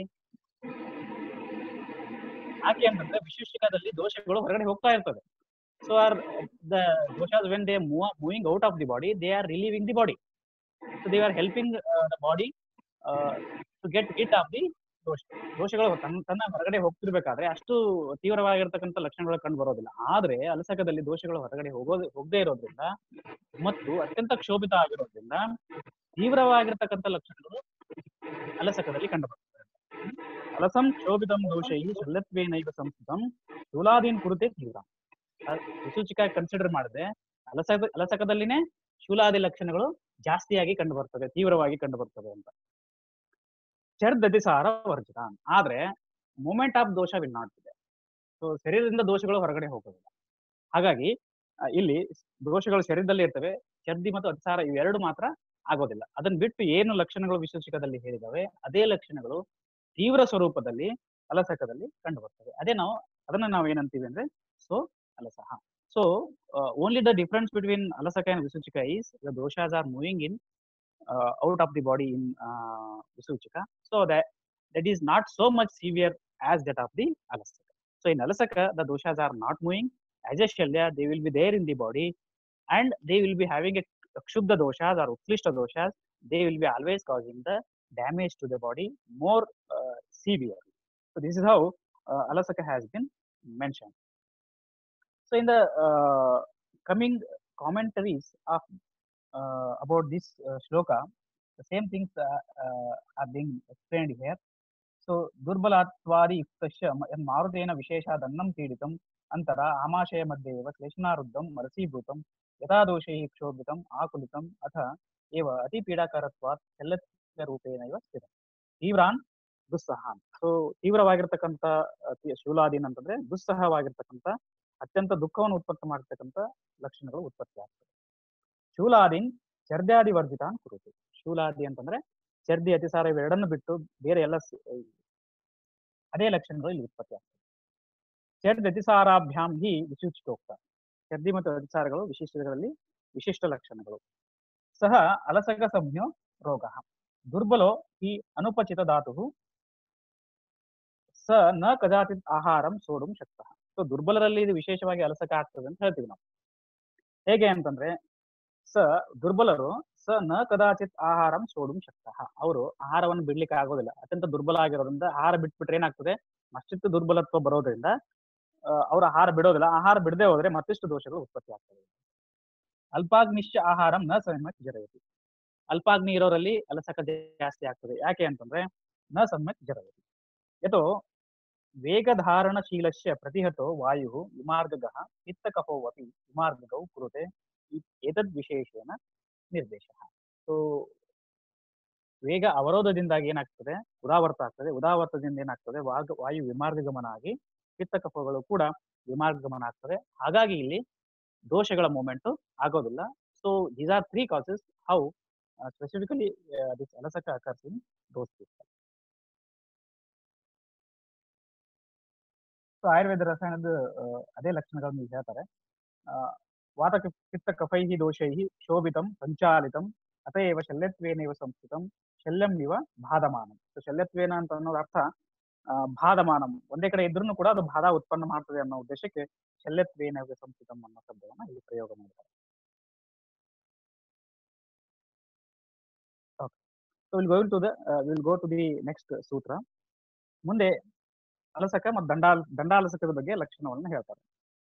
ಯಾಕೆ ಅಂತಂದ್ರೆ ವಿಶುಷ್ಟಿಕದಲ್ಲಿ ದೋಷಗಳು ಹೊರಗಡೆ ಹೋಗ್ತಾ ಇರ್ತದೆ ಸೊ ಆರ್ ದ ದೋಷಾಸ್ when they move moving out of the body they are relieving the body so they are helping the body to get get off the ದೋಷ ದೋಷಗಳು ತನ್ನ ತನ್ನ ಹೊರಗಡೆ ಹೋಗ್ತಿರ್ಬೇಕಾದ್ರೆ ಅಷ್ಟು ತೀವ್ರವಾಗಿರ್ತಕ್ಕಂಥ ಲಕ್ಷಣಗಳು ಕಂಡು ಬರೋದಿಲ್ಲ ಆದ್ರೆ ಅಲಸಕದಲ್ಲಿ ದೋಷಗಳು ಹೊರಗಡೆ ಹೋಗೋದು ಹೋಗದೇ ಇರೋದ್ರಿಂದ ಮತ್ತು ಅತ್ಯಂತ ಕ್ಷೋಭಿತ ಆಗಿರೋದ್ರಿಂದ ತೀವ್ರವಾಗಿರ್ತಕ್ಕಂಥ ಲಕ್ಷಣಗಳು ಅಲಸಕದಲ್ಲಿ ಕಂಡು ಬರ್ತದೆ ಅಲಸಂ ಕ್ಷೋಭಿತಂ ದೋಷೈ ಶಲ್ಯತ್ವೇನೈವ ಸಂಸ್ಕೃತಂ ಶೂಲಾದೀನ್ ಕುರಿತೆ ತೀವ್ರ ವಿಸೂಚಿಕ ಕನ್ಸಿಡರ್ ಮಾಡಿದ್ರೆ ಅಲಸಕ ಅಲಸಕದಲ್ಲಿನೇ ಶೂಲಾದಿ ಲಕ್ಷಣಗಳು ಜಾಸ್ತಿಯಾಗಿ ಕಂಡು ಬರ್ತದೆ ತೀವ್ರವಾಗಿ ಕಂಡು ಬರ್ತದೆ ಅಂತ ಚರ್ದತಿಸಾರ ವರ್ಜಿತ ಆದ್ರೆ ಮೂಮೆಂಟ್ ಆಫ್ ದೋಷ ವಿಲ್ ನಾಟ್ ಇದೆ ಸೊ ಶರೀರದಿಂದ ದೋಷಗಳು ಹೊರಗಡೆ ಹೋಗೋದಿಲ್ಲ ಹಾಗಾಗಿ ಆ, ಇಲ್ಲಿ ದೋಷಗಳು ಶರೀರದಲ್ಲಿ ಇರ್ತವೆ ಚರ್ದಿ ಮತ್ತು ಅತಿಸಾರ ಇವೆರಡು ಮಾತ್ರ ಆಗೋದಿಲ್ಲ ಅದನ್ನ ಬಿಟ್ಟು ಏನು ಲಕ್ಷಣಗಳು ವಿಶೇಷಕದಲ್ಲಿ ಹೇಳಿದಾವೆ ಅದೇ ಲಕ್ಷಣಗಳು ತೀವ್ರ ಸ್ವರೂಪದಲ್ಲಿ ಅಲಸಕದಲ್ಲಿ ಕಂಡು ಬರ್ತವೆ ಅದೇ ನಾವು ಅದನ್ನ ನಾವು ಏನಂತೀವಿ ಅಂದ್ರೆ ಸೊ ಅಲಸಹ so only the difference between ಅಲಸಕ ಅಂಡ್ ವಿಸೂಚಿಕ ಈಸ್ ದ ದೋಷಾಸ್ are moving in out of the body in ವಿಸೂಚಿಕ so that that is not so much severe as that of the alasaka so in alasaka the doshas are not moving as a shalya they will be there in the body and they will be having a kshuddha doshas or utklishta doshas they will be always causing the damage to the body more uh, severely so this is how uh, alasaka has been mentioned so in the uh, coming commentaries of uh, about this uh, shloka the same things uh, uh, are being explained here so ದುರ್ಬಲಾತ್ವಾದಿ ಯುಕ್ತಶ್ಚ ಮ- ಯನ್ ಮಾರುತೇನ ವಿಶೇಷಾದನ್ನಂ ಪೀಡಿತಂ ಅಂತರ ಆಮಾಶಯ ಮಧ್ಯೆ ಏವ ಕ್ಲೇಶನಾರುದ್ಧಂ ಮರಸೀಭೂತಂ ಯಥಾ ದೋಷೈಃ ಕ್ಷೋಭಿತಂ ಆಕುಲಿತಂ ಅಥ ಏವ ಅತಿ ಪೀಡಾಕರತ್ವಾತ್ ಶಲ್ಯ ರೂಪೇಣ ಇವ ಸ್ಥಿತ ತೀವ್ರಾನ್ ದುಸ್ಸಹಾನ್ ಸೊ ತೀವ್ರವಾಗಿರ್ತಕ್ಕಂಥ ಅತಿ ಶೂಲಾದೀನ್ ಅಂತಂದ್ರೆ ದುಸ್ಸಹವಾಗಿರ್ತಕ್ಕಂಥ ಅತ್ಯಂತ ದುಃಖವನ್ನು ಉತ್ಪತ್ತಿ ಮಾಡತಕ್ಕಂಥ ಲಕ್ಷಣಗಳು ಉತ್ಪತ್ತಿ ಆಗ್ತದೆ ಶೂಲಾದೀನ್ ಚರ್ದ್ಯಾದಿ ವರ್ಜಿತಾನ್ ಕುರುತು ಶೂಲಾದಿ ಅಂತಂದ್ರೆ ಚರ್ದಿ ಅತಿಸಾರ ಇವೆರಡನ್ನು ಬಿಟ್ಟು ಬೇರೆ ಎಲ್ಲ ಸ- ಅದೇ ಲಕ್ಷಣಗಳು ಇಲ್ಲಿ ಉತ್ಪತ್ತಿ ಆಗ್ತದೆ ಚರ್ದಿ ಅತಿಸಾರಾಭ್ಯಾಂ ಹಿ ವಿಶಿಷ್ಟೋಕ್ತ ಚರ್ದಿ ಮತ್ತು ಅತಿಸಾರಗಳು ವಿಶಿಷ್ಟಗಳಲ್ಲಿ ವಿಶಿಷ್ಟ ಲಕ್ಷಣಗಳು ಸಹ ಅಲಸಕ ಸಂಜ್ಞೋ ರೋಗ ದುರ್ಬಲೋ ಹಿ ಅನುಪಚಿತ ಧಾತು ಸ ನ ಕದಾಚಿತ್ ಆಹಾರಂ ಸೋಡುಂ ಶಕ್ತ ಸೊ ದುರ್ಬಲರಲ್ಲಿ ಇದು ವಿಶೇಷವಾಗಿ ಅಲಸಕ ಆಗ್ತದೆ ಅಂತ ಹೇಳ್ತೀವಿ ನಾವು ಹೇಗೆ ಅಂತಂದ್ರೆ ಸ ದುರ್ಬಲರು ಸ ನ ಕದಾಚಿತ್ ಆಹಾರಂ ಸೋಡುಂ ಶಕ್ತ ಅವರು ಆಹಾರವನ್ನು ಬಿಡ್ಲಿಕ್ಕೆ ಆಗೋದಿಲ್ಲ ಅತ್ಯಂತ ದುರ್ಬಲ ಆಗಿರೋದ್ರಿಂದ ಆಹಾರ ಬಿಟ್ಬಿಟ್ರೆ ಏನಾಗ್ತದೆ ಮತ್ತಿಷ್ಟು ದುರ್ಬಲತ್ವ ಬರೋದ್ರಿಂದ ಅವ್ರ ಆಹಾರ ಬಿಡೋದಿಲ್ಲ ಆಹಾರ ಬಿಡದೆ ಹೋದ್ರೆ ಮತ್ತಿಷ್ಟು ದೋಷಗಳು ಉತ್ಪತ್ತಿ ಆಗ್ತವೆ ಅಲ್ಪಾಗ್ನಿಶ್ಚ ಆಹಾರಂ ನ ಸಮ್ಯಕ್ ಜರಯತಿ ಅಲ್ಪಾಗ್ನಿ ಇರೋರಲ್ಲಿ ಅಲಸಕ ಜಾಸ್ತಿ ಆಗ್ತದೆ ಯಾಕೆ ಅಂತಂದ್ರೆ ನ ಸಮ್ಯಕ್ ಜರಯತಿ ಯಥೋ ವೇಗಧಾರಣಶೀಲಸ್ಯ ಪ್ರತಿಹತೋ ವಾಯು ವಿಮಾರ್ಗಗಃ ಪಿತ್ತಕಫೋವಪಿ ವಿಮಾರ್ಗಗೌ ಕುರುತೆ ಇ- ಏತದ್ ವಿಶೇಷೇಣ ನಿರ್ದೇಶ ಸೊ ವೇಗ ಅವರೋಧದಿಂದಾಗಿ ಏನಾಗ್ತದೆ ಉದಾವರ್ತ ಆಗ್ತದೆ ಉದಾವರ್ತದಿಂದ ಏನಾಗ್ತದೆ ವಾಗ ವಾಯು ವಿಮಾರ್ಗ ಗಮನ ಆಗಿ ಪಿತ್ತ ಕಫಗಳು ಕೂಡ ವಿಮಾರ್ಗ ಗಮನ ಆಗ್ತದೆ ಹಾಗಾಗಿ ಇಲ್ಲಿ ದೋಷಗಳ ಮೂಮೆಂಟ್ ಆಗೋದಿಲ್ಲ so these are three causes how specifically this ಅಲಸಕ occurs in those people so Ayurveda ರಸಾಯನದ ಆ, ಅದೇ ಲಕ್ಷಣಗಳನ್ನು ಇಲ್ಲಿ ಹೇಳ್ತಾರೆ वातपित्तकफैः दोषैः शोभितं सञ्चालितम् अत एव शल्यत्वेनैव संस्कृतं ಶಲ್ಯಂ ಇವ ಬಾಧಮಾನಂ ಸೊ ಶಲ್ಯತ್ವೇನ ಅಂತ ಅನ್ನೋದು ಅರ್ಥ ಆ, ಬಾಧಮಾನಂ ಒಂದೇ ಕಡೆ ಇದ್ರೂ ಕೂಡ ಅದು ಬಾಧ ಉತ್ಪನ್ನ ಮಾಡ್ತದೆ ಅನ್ನೋ ಉದ್ದೇಶಕ್ಕೆ ಶಲ್ಯತ್ವೇನ ಇವ ಸಂಸ್ಕೃತಂ ಅನ್ನೋ ಶಬ್ದವನ್ನ ಇಲ್ಲಿ ಪ್ರಯೋಗ ಮಾಡ್ತಾರೆ so will going to the will go to the next sutra ಮುಂದೆ ಅಲಸಕ ಮತ್ತು ದಂಡಾಲ್ ದಂಡಾಲಸಕದ ಬಗ್ಗೆ ಲಕ್ಷಣವನ್ನು ಹೇಳ್ತಾರೆ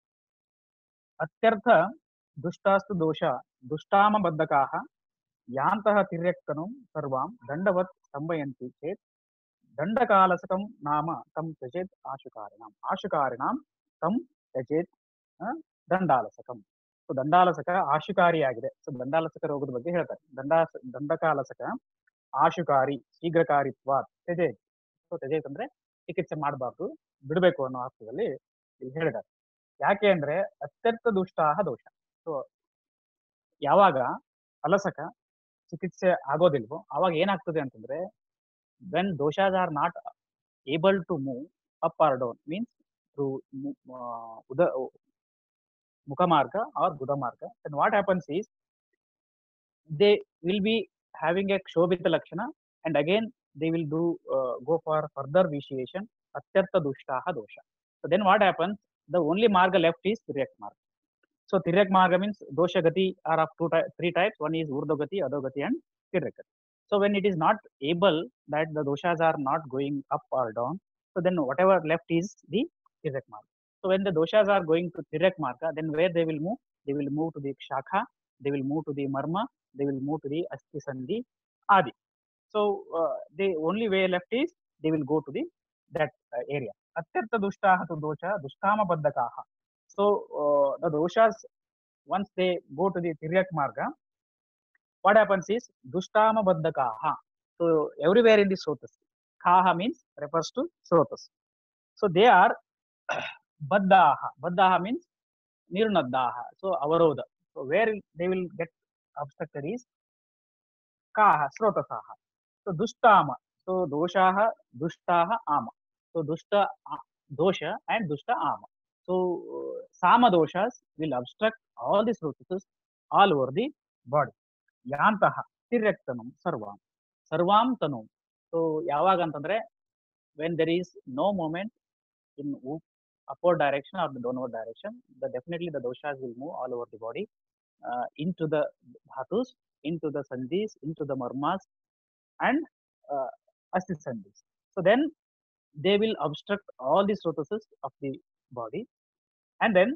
ಅತ್ಯರ್ಥ ದುಷ್ಟಾಸ್ತು ದೋಷ ದುಷ್ಟಾಮ ಬದ್ಧಕಾಹ ಯಾಂತಹ ತಿರ್ಯಕ್ಕನು ಸರ್ವಾಂ ದಂಡವತ್ ಸ್ತಂಭಯಂತಿ ಚೇತ್ ದಂಡಕಾಲಸಕಂ ನಾಮ ತಂ ತ್ಯಜೇತ್ ಆಶುಕಾರಿಣಾಂ ಆಶುಕಾರಿಣಾಂ ತಂ ತ್ಯಜೇತ್ ಆ, ದಂಡಾಲಸಕಂ ಸೊ ದಂಡಾಲಸಕ ಆಶುಕಾರಿಯಾಗಿದೆ ಸೊ ದಂಡಾಲಸಕ ರೋಗದ ಬಗ್ಗೆ ಹೇಳ್ತಾರೆ ದಂಡಾ ದಂಡಕಾಲಸಕ ಆಶುಕಾರಿ ಶೀಘ್ರಕಾರಿತ್ವ ತ್ಯಜೇತ್ ಸೊ ತ್ಯಜೇತ್ ಅಂದ್ರೆ ಚಿಕಿತ್ಸೆ ಮಾಡಬಾರ್ದು ಬಿಡಬೇಕು ಅನ್ನೋ ಅರ್ಥದಲ್ಲಿ ಇಲ್ಲಿ ಹೇಳಿದ್ದಾರೆ ಯಾಕೆ ಅಂದ್ರೆ ಅತ್ಯಂತ ದುಷ್ಟಾಹ ದೋಷ ಸೊ ಯಾವಾಗ ಅಲಸಕ ಚಿಕಿತ್ಸೆ ಆಗೋದಿಲ್ವೋ ಅವಾಗ ಏನಾಗ್ತದೆ ಅಂತಂದ್ರೆ when doshas are not able to move up or down means through ಉದ ಮುಖಮಾರ್ಗ ಆರ್ ಬುಧಮಾರ್ಗ then what happens is they will be having a ಕ್ಷೋಭಿತ ಲಕ್ಷಣ and again they will do uh, go for further vitiation atyartha dushtaha dosha so then what happens the only marga left is tiryak marga so tiryak marga means dosha gati are of two ty- three types one is urdhagati adogati and tiryak gati so when it is not able that the doshas are not going up or down so then whatever left is the tiryak marga so when the doshas are going to tiryak marga then where they will move they will move to the shakha they will move to the marma they will move to the asti sandhi adi so uh, the only way left is they will go to the that uh, area atyartha dushtaha tu dosha dushtama baddakaha so uh, the doshas once they go to the tiryak marga what happens is dushtama baddakaha so everywhere in the srotas kaha means refers to srotas so they are baddaha baddaha means nirnaddaha so avarodha so where they will get obstructed is kaha srotasaha so dushtama so doshaha dushtaha ama so dushta a- dosha and dushta ama so uh, sama doshas will obstruct all the srotas all over the body ಯಾಂತಹ ತಿರ್ಯಕ್ತನಂ ಸರ್ವಾಂ ಸರ್ವಾಂ ತನು so ಯಾವಾಗ ಅಂತಂದ್ರೆ when there is no movement in upward direction or the downward direction, the definitely the doshas will move all over the body uh, into the dhatus, into the sandhis, into the marmas, and uh, asti sandhis. So then they will obstruct all the srotases of the body, and then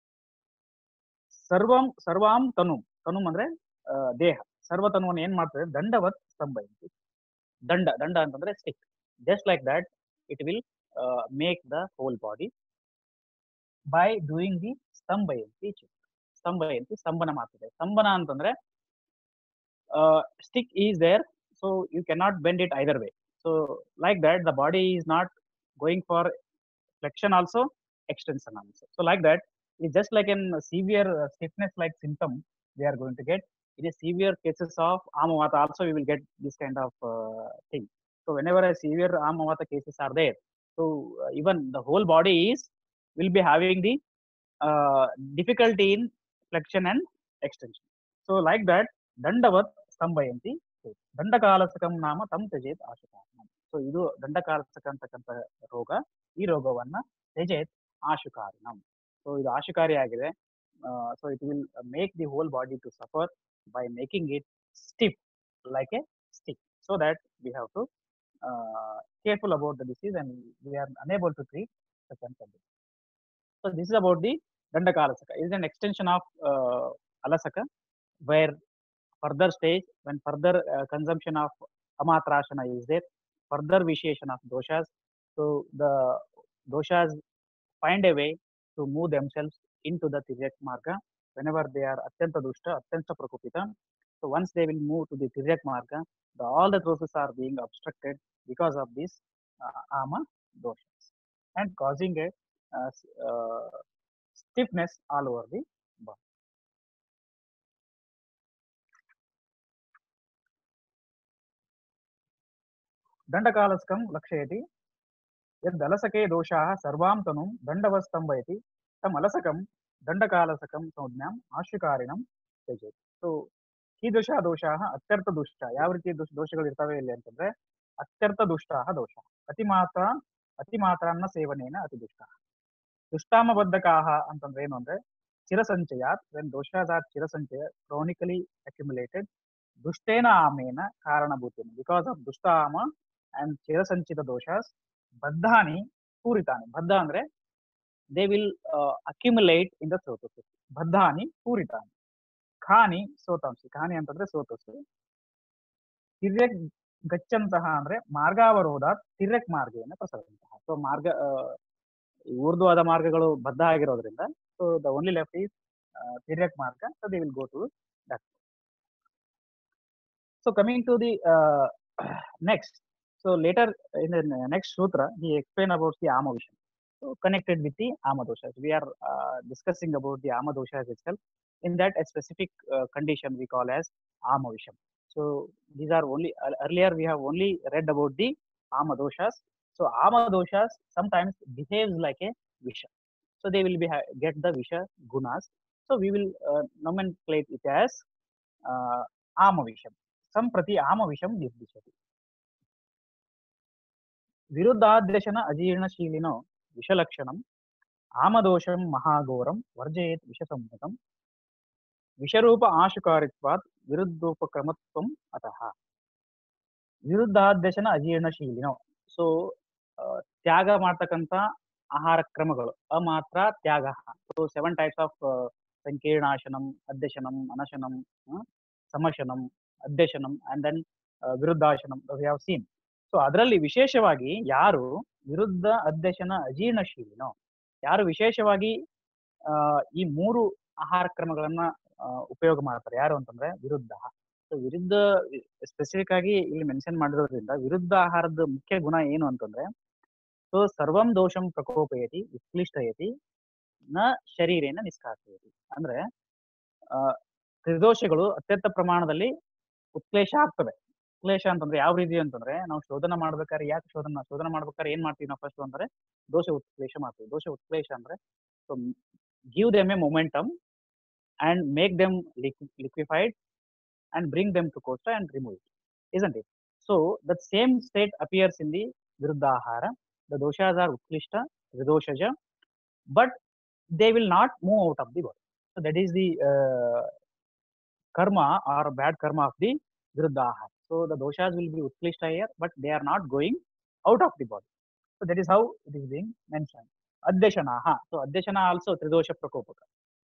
ಸರ್ವಂ ಸರ್ವಾಂ ತನು ತನು ಅಂದ್ರೆ ಆ, ದೇಹ ಸರ್ವ ತನುವನ್ನು ಏನ್ ಮಾಡ್ತದೆ ದಂಡವತ್ ಸ್ತಂಭ ದಂಡ ದಂಡ ಅಂತಂದ್ರೆ stick just like that it will make the whole body by doing the ಸ್ತಂಭಯಂತಿ ಚಿತ್ತ ಸ್ತಂಭಯಂತಿ ಸ್ತಂಭನ ಮಾಡ್ತದೆ ಸ್ತಂಭನ ಅಂತಂದ್ರೆ stick is there so you cannot bend it either way so like that the body is not going for flexion also extension also. So like that, it's just like in severe uh, stiffness like symptom they are going to get. In a severe cases of amavata also we will get this kind of uh, thing. So whenever a severe amavata cases are there, so uh, even the whole body is will be having the uh, difficulty in flexion and extension. So like that, dandavat stambhayanti. ದಂಡಕಾಲಸಕಂ ನಾಮ ತಂ ತ್ಯಜೇತ್ ಆಶುಕಾರಣಂ so ಇದು ದಂಡಕಾಲಸಕ ಅಂತಕ್ಕಂಥ ರೋಗ ಈ ರೋಗವನ್ನ ತ್ಯಜೇತ್ ಆಶುಕಾರಿಣಂ so ಇದು ಆಶುಕಾರಿಯಾಗಿದೆ so it will make the whole body to suffer by making it stiff like a stick so that we have to careful about the disease and we are unable to treat such and such. So this is about the Dandakalasaka. It is an extension of uh, Alasaka, where further stage, when further uh, consumption of Amatrashana is there, further vitiation of doshas. So the doshas find a way to move themselves into the Tiryak Marga whenever they are Atyanta Dushta, Atyanta Prakupita. So once they will move to the Tiryak Marga, the, all the processes are being obstructed because of this uh, Ama doshas and causing a uh, s- uh, stiffness all over the body. दण्डकालस्कं लक्षयति यद् अलसके दोषाः सर्वां तनुं दण्डवस्तम्भयति तम् अलसकं ದಂಡಕಾಲಸಕಂ ಸಂಜ್ಞಾಂ ಆಶುಕಾರಿಣಂ ತ್ಯಜೇತ್ so ಕೀದೃಶ ದೋಷಾಹ ಅತ್ಯರ್ಥ ದುಷ್ಟ ಯಾವ ರೀತಿ ದೋಷ ದೋಷಗಳು ಇರ್ತವೆ ಇಲ್ಲಿ ಅಂತಂದ್ರೆ ಅತ್ಯರ್ಥ ದುಷ್ಟಾಹ ದೋಷ ಅತಿ ಮಾತ್ರ ಅತಿ ಮಾತ್ರಾನ್ನ ಸೇವನೇನ ಅತಿ ದುಷ್ಟ ದುಷ್ಟಾಮಬದ್ಧಕಾಹ ಅಂತಂದ್ರೆ ಏನು ಅಂದ್ರೆ ಚಿರಸಂಚಯಾತ್ ವೆನ್ ದೋಷಾಸ್ ಆರ್ ಚಿರಸಂಚಯ ಕ್ರೋನಿಕಲಿ ಅಕ್ಯುಮುಲೇಟೆಡ್ ದುಷ್ಟೇನ ಆಮೇನ ಕಾರಣಭೂತೇನ ಬಿಕಾಸ್ ಆಫ್ ದುಷ್ಟಾಮ ಅಂಡ್ ಚಿರಸಂಚಿತ ದೋಷಾಸ್ ಬದ್ಧಾನಿ ಪೂರಿತಾನಿ ಬದ್ಧ ಅಂದ್ರೆ they will accumulate in the ಸ್ರೋತಸ್ಸು ಬದ್ಧಾನಿ ಪೂರಿತಾನಿ ಖಾನಿ ಸೋತಾಂಸಿ ಖಾನಿ ಅಂತಂದ್ರೆ ಸೋತಸ್ಸು ತಿರ್ಯಕ್ ಗಚ್ಚಂತಹ ಅಂದ್ರೆ ಮಾರ್ಗಾವರೋಧ ತಿರ್ಯಕ್ ಮಾರ್ಗೇನ ಪ್ರಸರಂತಹ ಸೊ ಮಾರ್ಗ ಆ, ಈ ಊರ್ಧ್ವವಾದ ಮಾರ್ಗಗಳು ಬದ್ಧ ಆಗಿರೋದ್ರಿಂದ so the only left is ತಿರ್ಯಕ್ ಮಾರ್ಗ so they will go to that so coming to the next so later in next sutra he explain about the ama visham so connected with the ama doshas we are uh, discussing about the ama doshas itself in that a specific uh, condition we call as ama visham so these are only ear- earlier we have only read about the ama doshas so ama doshas sometimes behaves like a visha so they will be ha- get the visha gunas so we will uh, nomenclate it as uh, ama visham ಸಂಪ್ರತಿ ಆಮವಿಷಂ ನಿರ್ದಿಶತಿ ವಿರುದ್ಧಾದೇಶನ ಅಜೀರ್ಣಶೀಲಿನೋ ವಿಷಲಕ್ಷಣಂ ಆಮದೋಷಂ ಮಹಾಘೋರಂ ವರ್ಜಯೇತ್ ವಿಷಸಂಹತಂ ವಿಷರೂಪ ಆಶುಕಾರಿತ್ವಾತ್ ವಿರುದ್ಧೋಪಕ್ರಮತ್ವಂ ಅತಃ ವಿರುದ್ಧಾದೇಶನ ಅಜೀರ್ಣಶೀಲಿನೋ ಸೊ ತ್ಯಾಗ ಮಾಡ್ತಕ್ಕಂಥ ಆಹಾರ ಕ್ರಮಗಳು ಅಮಾತ್ರ ತ್ಯಾಗ ಸೊ ಸೆವೆನ್ ಟೈಪ್ಸ್ ಆಫ್ ಸಂಕೀರ್ಣಾಶನಂ ಅಧ್ಯಶನಂ ಅನಶನಂ ಆ, ಸಮಶನಂ ಅಧ್ಯಶನಂ ಅಂಡ್ ದೆನ್ ವಿರುದ್ಧಾಶನಂ ವಿ ಹ್ಯಾವ್ ಸೀನ್ ಸೊ ಅದರಲ್ಲಿ ವಿಶೇಷವಾಗಿ ಯಾರು ವಿರುದ್ಧ ಅಧ್ಯಶನ ಅಜೀರ್ಣಶೀಲಿನೋ ಯಾರು ವಿಶೇಷವಾಗಿ ಆ, ಈ ಮೂರು ಆಹಾರ ಕ್ರಮಗಳನ್ನ ಆ, ಉಪಯೋಗ ಮಾಡ್ತಾರೆ ಯಾರು ಅಂತಂದ್ರೆ ವಿರುದ್ಧ ಸೊ ವಿರುದ್ಧ ಸ್ಪೆಸಿಫಿಕ್ ಆಗಿ ಇಲ್ಲಿ ಮೆನ್ಷನ್ ಮಾಡಿರೋದ್ರಿಂದ ವಿರುದ್ಧ ಆಹಾರದ ಮುಖ್ಯ ಗುಣ ಏನು ಅಂತಂದ್ರೆ ಸೊ ಸರ್ವಂ ದೋಷಂ ಪ್ರಕೋಪಯತಿ ಉತ್ಕ್ಲಿಷ್ಟಯತಿ ನ ಶರೀರೇನ ನಿಷ್ಕಾಸಯತಿ ಅಂದ್ರೆ ಆ, ತ್ರಿದೋಷಗಳು ಅತ್ಯಂತ ಪ್ರಮಾಣದಲ್ಲಿ ಉತ್ಕ್ಲೇಶ ಆಗ್ತವೆ ಉತ್ಕ್ಲೇಶ ಅಂತಂದ್ರೆ ಯಾವ ರೀತಿ ಅಂತಂದ್ರೆ ನಾವು ಶೋಧನ ಮಾಡ್ಬೇಕಾದ್ರೆ ಯಾಕೆ ಶೋಧನ ಶೋಧನ ಮಾಡ್ಬೇಕಾದ್ರೆ ಏನ್ ಮಾಡ್ತೀವಿ ನಾವು ಫಸ್ಟ್ ಅಂದ್ರೆ ದೋಷ ಉತ್ಕ್ಲೇಶ ಮಾಡ್ತೀವಿ ದೋಷ ಉತ್ಕ್ಲೇಶ ಅಂದ್ರೆ so give them a momentum and make them liquefied and bring them to ಕೋಸ್ಟ and remove it isn't it so that same state appears in the viruddhahara the doshas are utklisht vidoshaja but they will not move out of the body so that is the uh, karma or bad karma of the viruddhahara so the doshas will be utklisht here but they are not going out of the body so that is how it is being mentioned adyashanaha so adyashana also tridosha prakopaka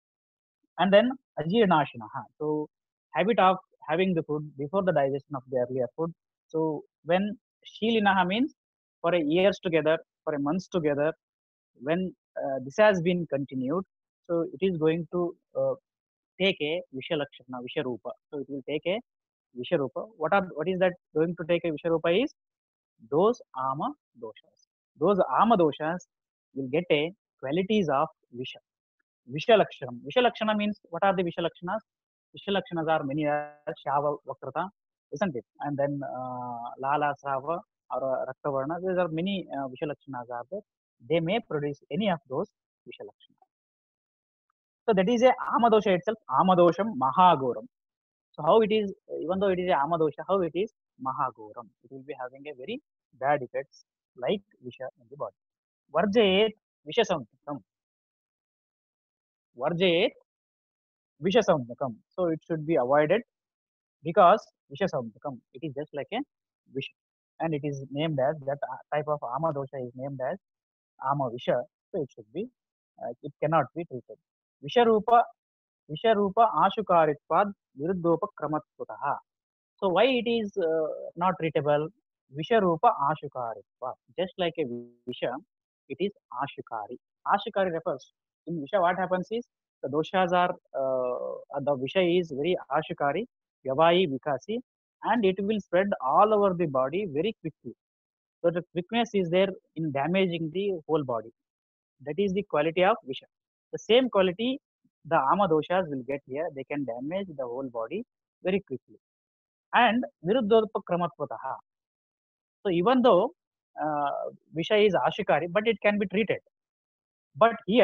and then ajirnashinaha so habit of having the food before the digestion of the earlier food. So when Shilinaha means for a years together, for a months together, when uh, this has been continued, so it is going to uh, take a Vishalakshana, Visharupa. So it will take a Visharupa. What are what is that going to take a Visharupa is those Ama doshas. Those Ama doshas will get a qualities of Visha. Vishalakshana. Vishalakshana means what are the Vishalakshanas? Vishalakshanas are many are Shava Vakrata, isn't it? And then uh, Lala Srava or uh, Raktavarna. There are many uh, Vishalakshanas are there. They may produce any of those Vishalakshanas. So that is a Amadosha itself, Amadosham Mahagoram. So how it is, even though it is a Amadosha, how it is Mahagoram. It will be having a very bad effects like Visha in the body. Varjayet Vishasamtakam. Varjayet Vishasamtakam. So it should be avoided because Vishasamtakam, it is just like a Visha. And it is named as that uh, type of Ama dosha is named as Ama Visha. So it should be, uh, it cannot be treated. Visharupa, Visharupa Ashukaritvad Viruddhopa Kramatvataha. So why it is uh, not treatable? Visharupa Ashukaritva. Just like a Visha, it is Ashukari. Ashukari refers in Visha, what happens is the doshas are uh, the Visha is very Ashukari, Yavai Vikasi, and it will spread all over the body very quickly. So the quickness is there in damaging the whole body. That is the quality of Visha. The same quality the Ama doshas will get here. They can damage the whole body very quickly. And Viruddhopakramatvataha. So even though uh, Visha is Ashikari, but it can be treated. But here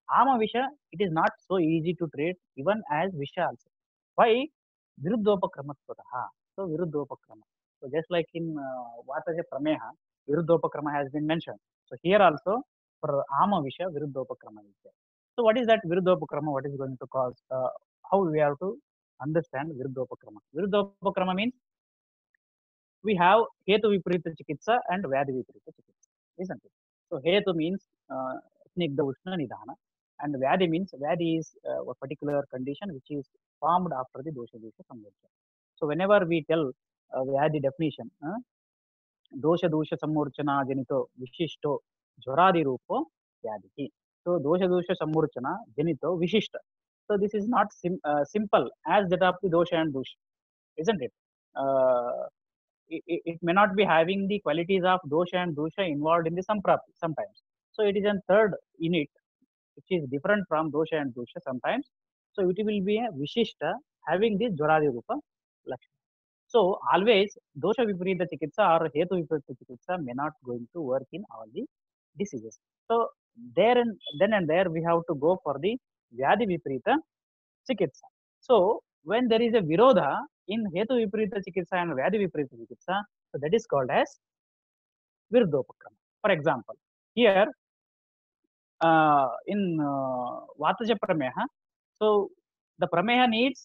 ama visha it is not so easy to treat even as visha also why viruddhopakramatvatah so viruddhopakrama so just like in uh, vataja prameha viruddhopakrama has been mentioned so here also for ama visha viruddhopakrama is there so what is that viruddhopakrama what is going to cause uh, how we have to understand viruddhopakrama viruddhopakrama means we have hetu viparita chikitsa and vyadi viparita chikitsa isn't it so hetu means uh, snigdha ushna nidhana and vyadi means vyadi is uh, a particular condition which is formed after the dosha dosha sammorsha so whenever we tell uh, vyadi definition uh, dosha dosha sammorchana janito vishishto jwaradi rupo vyadihi so dosha dosha sammorchana janito vishishta so this is not sim, uh, simple as that of the dosha and dosha isn't it uh, it, it, it may not be having the qualities of dosha and dosha involved in the samprapti sometimes so it is a third unit which is different from dosha and dosha sometimes. So it will be a vishishta having this jwaradi rupa lakshana. So always dosha viparita chikitsa or hetu viparita chikitsa may not going to work in all the diseases. So there and then and there we have to go for the vyadi viparita chikitsa. So when there is a virodha in hetu viparita chikitsa and vyadi viparita chikitsa, so that is called as viruddhopakrama. For example, here uh, in uh, Vataja Prameha, so the Prameha needs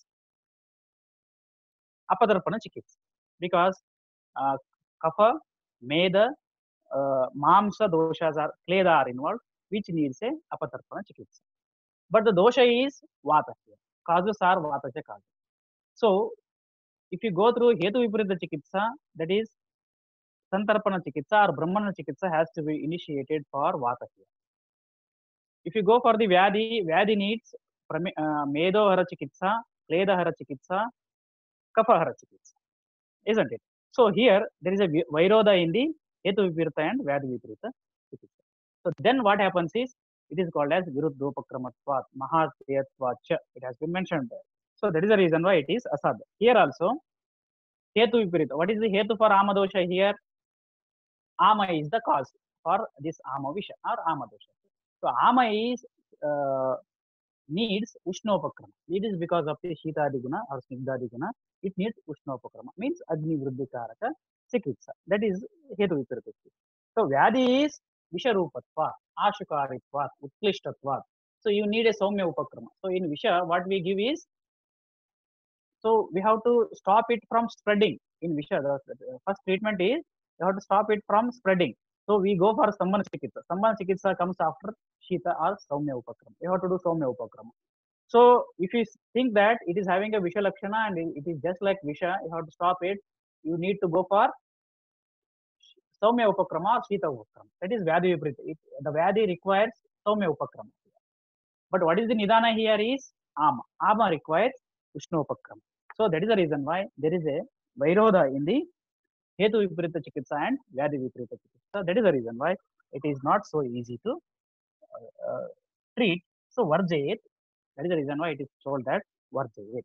Apadarpana Chikitsa because uh, Kapha, Meda, uh, Mamsa doshas are Kleda are involved, which needs a Apadarpana Chikitsa. But the dosha is Vata here. Causes are Vataja causes. So if you go through Hetu Viparita Chikitsa, that is Santarpana Chikitsa or Brahmana Chikitsa has to be initiated for Vata here. If you go for the Vyadi, Vyadi needs Prame, uh, Medohara Chikitsa, Kledahara Chikitsa, Kapahara Chikitsa, isn't it? So here there is a vi- Vairodha in the Hetu Vipirita and Vyadi Vipirita Chikitsa. So then what happens is it is called as Viruddhopakramatvat, Mahatayatvacha. It has been mentioned there. So that is the reason why it is Asad. Here also, Hetu Vipirita. What is the Hetu for Amadosha here? Ama is the cause for this Amavisha or Amadosha. So Ama is uh, needs Ushnopakrama. It is because of the Shitadi Guna or Snigdadi Guna. It needs Ushnopakrama. Means Agni Vriddhikaraka Chikitsa. That is Hetu Vipirita. So Vyadi is Visharupatva, Ashukaritvat, Utklishtvatvat. So you need a Saumya Upakrama. So in Visha, what we give is so we have to stop it from spreading in Visha. The, the first treatment is you have to stop it from spreading. So we go for Samman Chikitsa. Samman Chikitsa comes after Shita or Saumya Upakrama. You have to do Saumya Upakrama. So if you think that it is having a Visha Lakshana and it is just like Visha, you have to stop it. You need to go for Saumya Upakrama or Shita Upakrama. That is Vyadi Viprita. It, the Vyadi requires Saumya Upakrama. But what is the Nidana here is Ama. Ama requires Ushna Upakrama. So that is the reason why there is a Vairodha in the Hetu Viparita Chikitsa and Vyadi Viparita Chikitsa. So that is the reason why it is not so easy to uh, uh, treat. So Varjayet, that is the reason why it is told that Varjayet.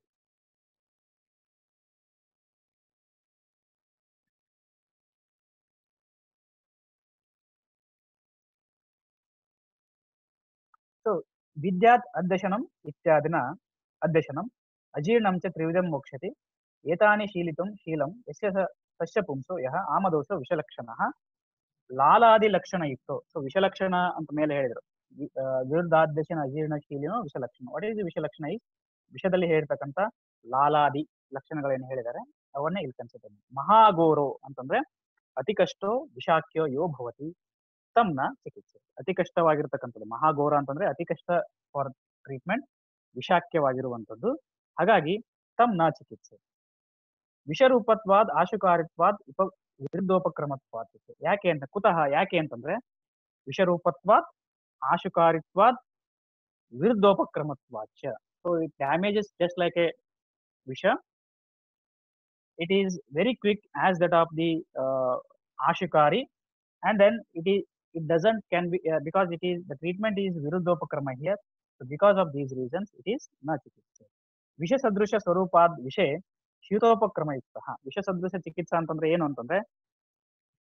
So Vidyat Addashanam Ityadina Addashanam Ajirnam cha Trividam Mokshati Etani Shilitum Shilam Yasya sa- Tasya Pumso Yaha Amadosha Vishalakshanaha ಲಾಲಾದಿ ಲಕ್ಷಣ ಇತ್ತು so ವಿಷಲಕ್ಷಣ ಅಂತ ಮೇಲೆ ಹೇಳಿದ್ರು V- ಆ, ವಿರುದ್ಧಾದಶನ ಅಜೀರ್ಣ ಶೀಲಿನೋ ವಿಷಲಕ್ಷಣ what is ವಿಷಲಕ್ಷಣ ಈ ವಿಷದಲ್ಲಿ ಹೇಳಿರ್ತಕ್ಕಂಥ ಲಾಲಾದಿ ಲಕ್ಷಣಗಳೇನು ಹೇಳಿದ್ದಾರೆ ಅವನ್ನೇ ಇಲ್ಲಿ ಕನ್ಸಿಡರ್ ಮಹಾಗೋರೋ ಅಂತಂದ್ರೆ ಅತಿ ಕಷ್ಟೋ ವಿಷಾಖ್ಯೋ ಯೋ ಭವತಿ ತಮ್ನ ಚಿಕಿತ್ಸೆ ಅತಿ ಕಷ್ಟವಾಗಿರ್ತಕ್ಕಂಥದ್ದು ಮಹಾಘೋರ ಅಂತಂದ್ರೆ ಅತಿ ಕಷ್ಟ ಫಾರ್ ಟ್ರೀಟ್ಮೆಂಟ್ ವಿಷಾಖ್ಯವಾಗಿರುವಂಥದ್ದು ಹಾಗಾಗಿ ತಮ್ನ ಚಿಕಿತ್ಸೆ ವಿಷರೂಪತ್ವಾದ್ ಆಶುಕಾರಿತ್ವಾದ್ ಉಪ ವಿರುದ್ಧೋಪಕ್ರಮತ್ವಾದ್ ಯಾಕೆ ಅಂತ ಕುತಃ ಯಾಕೆ ಅಂತಂದ್ರೆ ವಿಷರೂಪತ್ವಾದ್ ಆಶುಕಾರಿತ್ವಾದ್ ವಿರುದ್ಧೋಪಕ್ರಮತ್ವಾಚ so it damages just like a visha it is very quick as that of the uh, ashikari and then it is it doesn't can be uh, because it is the treatment is viruddhopakrama here so because of these reasons it is na chikitsa ವಿಷ ಸದೃಶ ಸ್ವರೂಪಾದ್ ವಿಷಯ ಶೀತೋಪಕ್ರಮ ಯುಕ್ತ ವಿಷ ಸದೃಶ ಚಿಕಿತ್ಸಾ ಅಂತಂದ್ರೆ ಏನು ಅಂತಂದ್ರೆ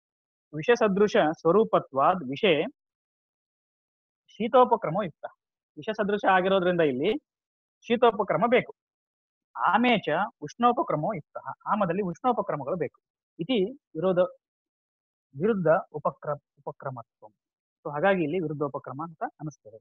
ವಿಷ ಸದೃಶ ಸ್ವರೂಪತ್ವಾದ್ ವಿಷಯ ಶೀತೋಪಕ್ರಮ ಯುಕ್ತ ವಿಷ ಸದೃಶ ಆಗಿರೋದ್ರಿಂದ ಇಲ್ಲಿ ಶೀತೋಪಕ್ರಮ ಬೇಕು ಆಮೇಚ ಉಷ್ಣೋಪಕ್ರಮೋ ಯುಕ್ತ ಆಮದಲ್ಲಿ ಉಷ್ಣೋಪಕ್ರಮಗಳು ಬೇಕು ಇತಿ ವಿರೋಧ ವಿರುದ್ಧ ಉಪಕ್ರ ಉಪಕ್ರಮತ್ವ ಸೊ ಹಾಗಾಗಿ ಇಲ್ಲಿ ವಿರುದ್ಧೋಪಕ್ರಮ ಅಂತ ಅನಿಸ್ತದೆ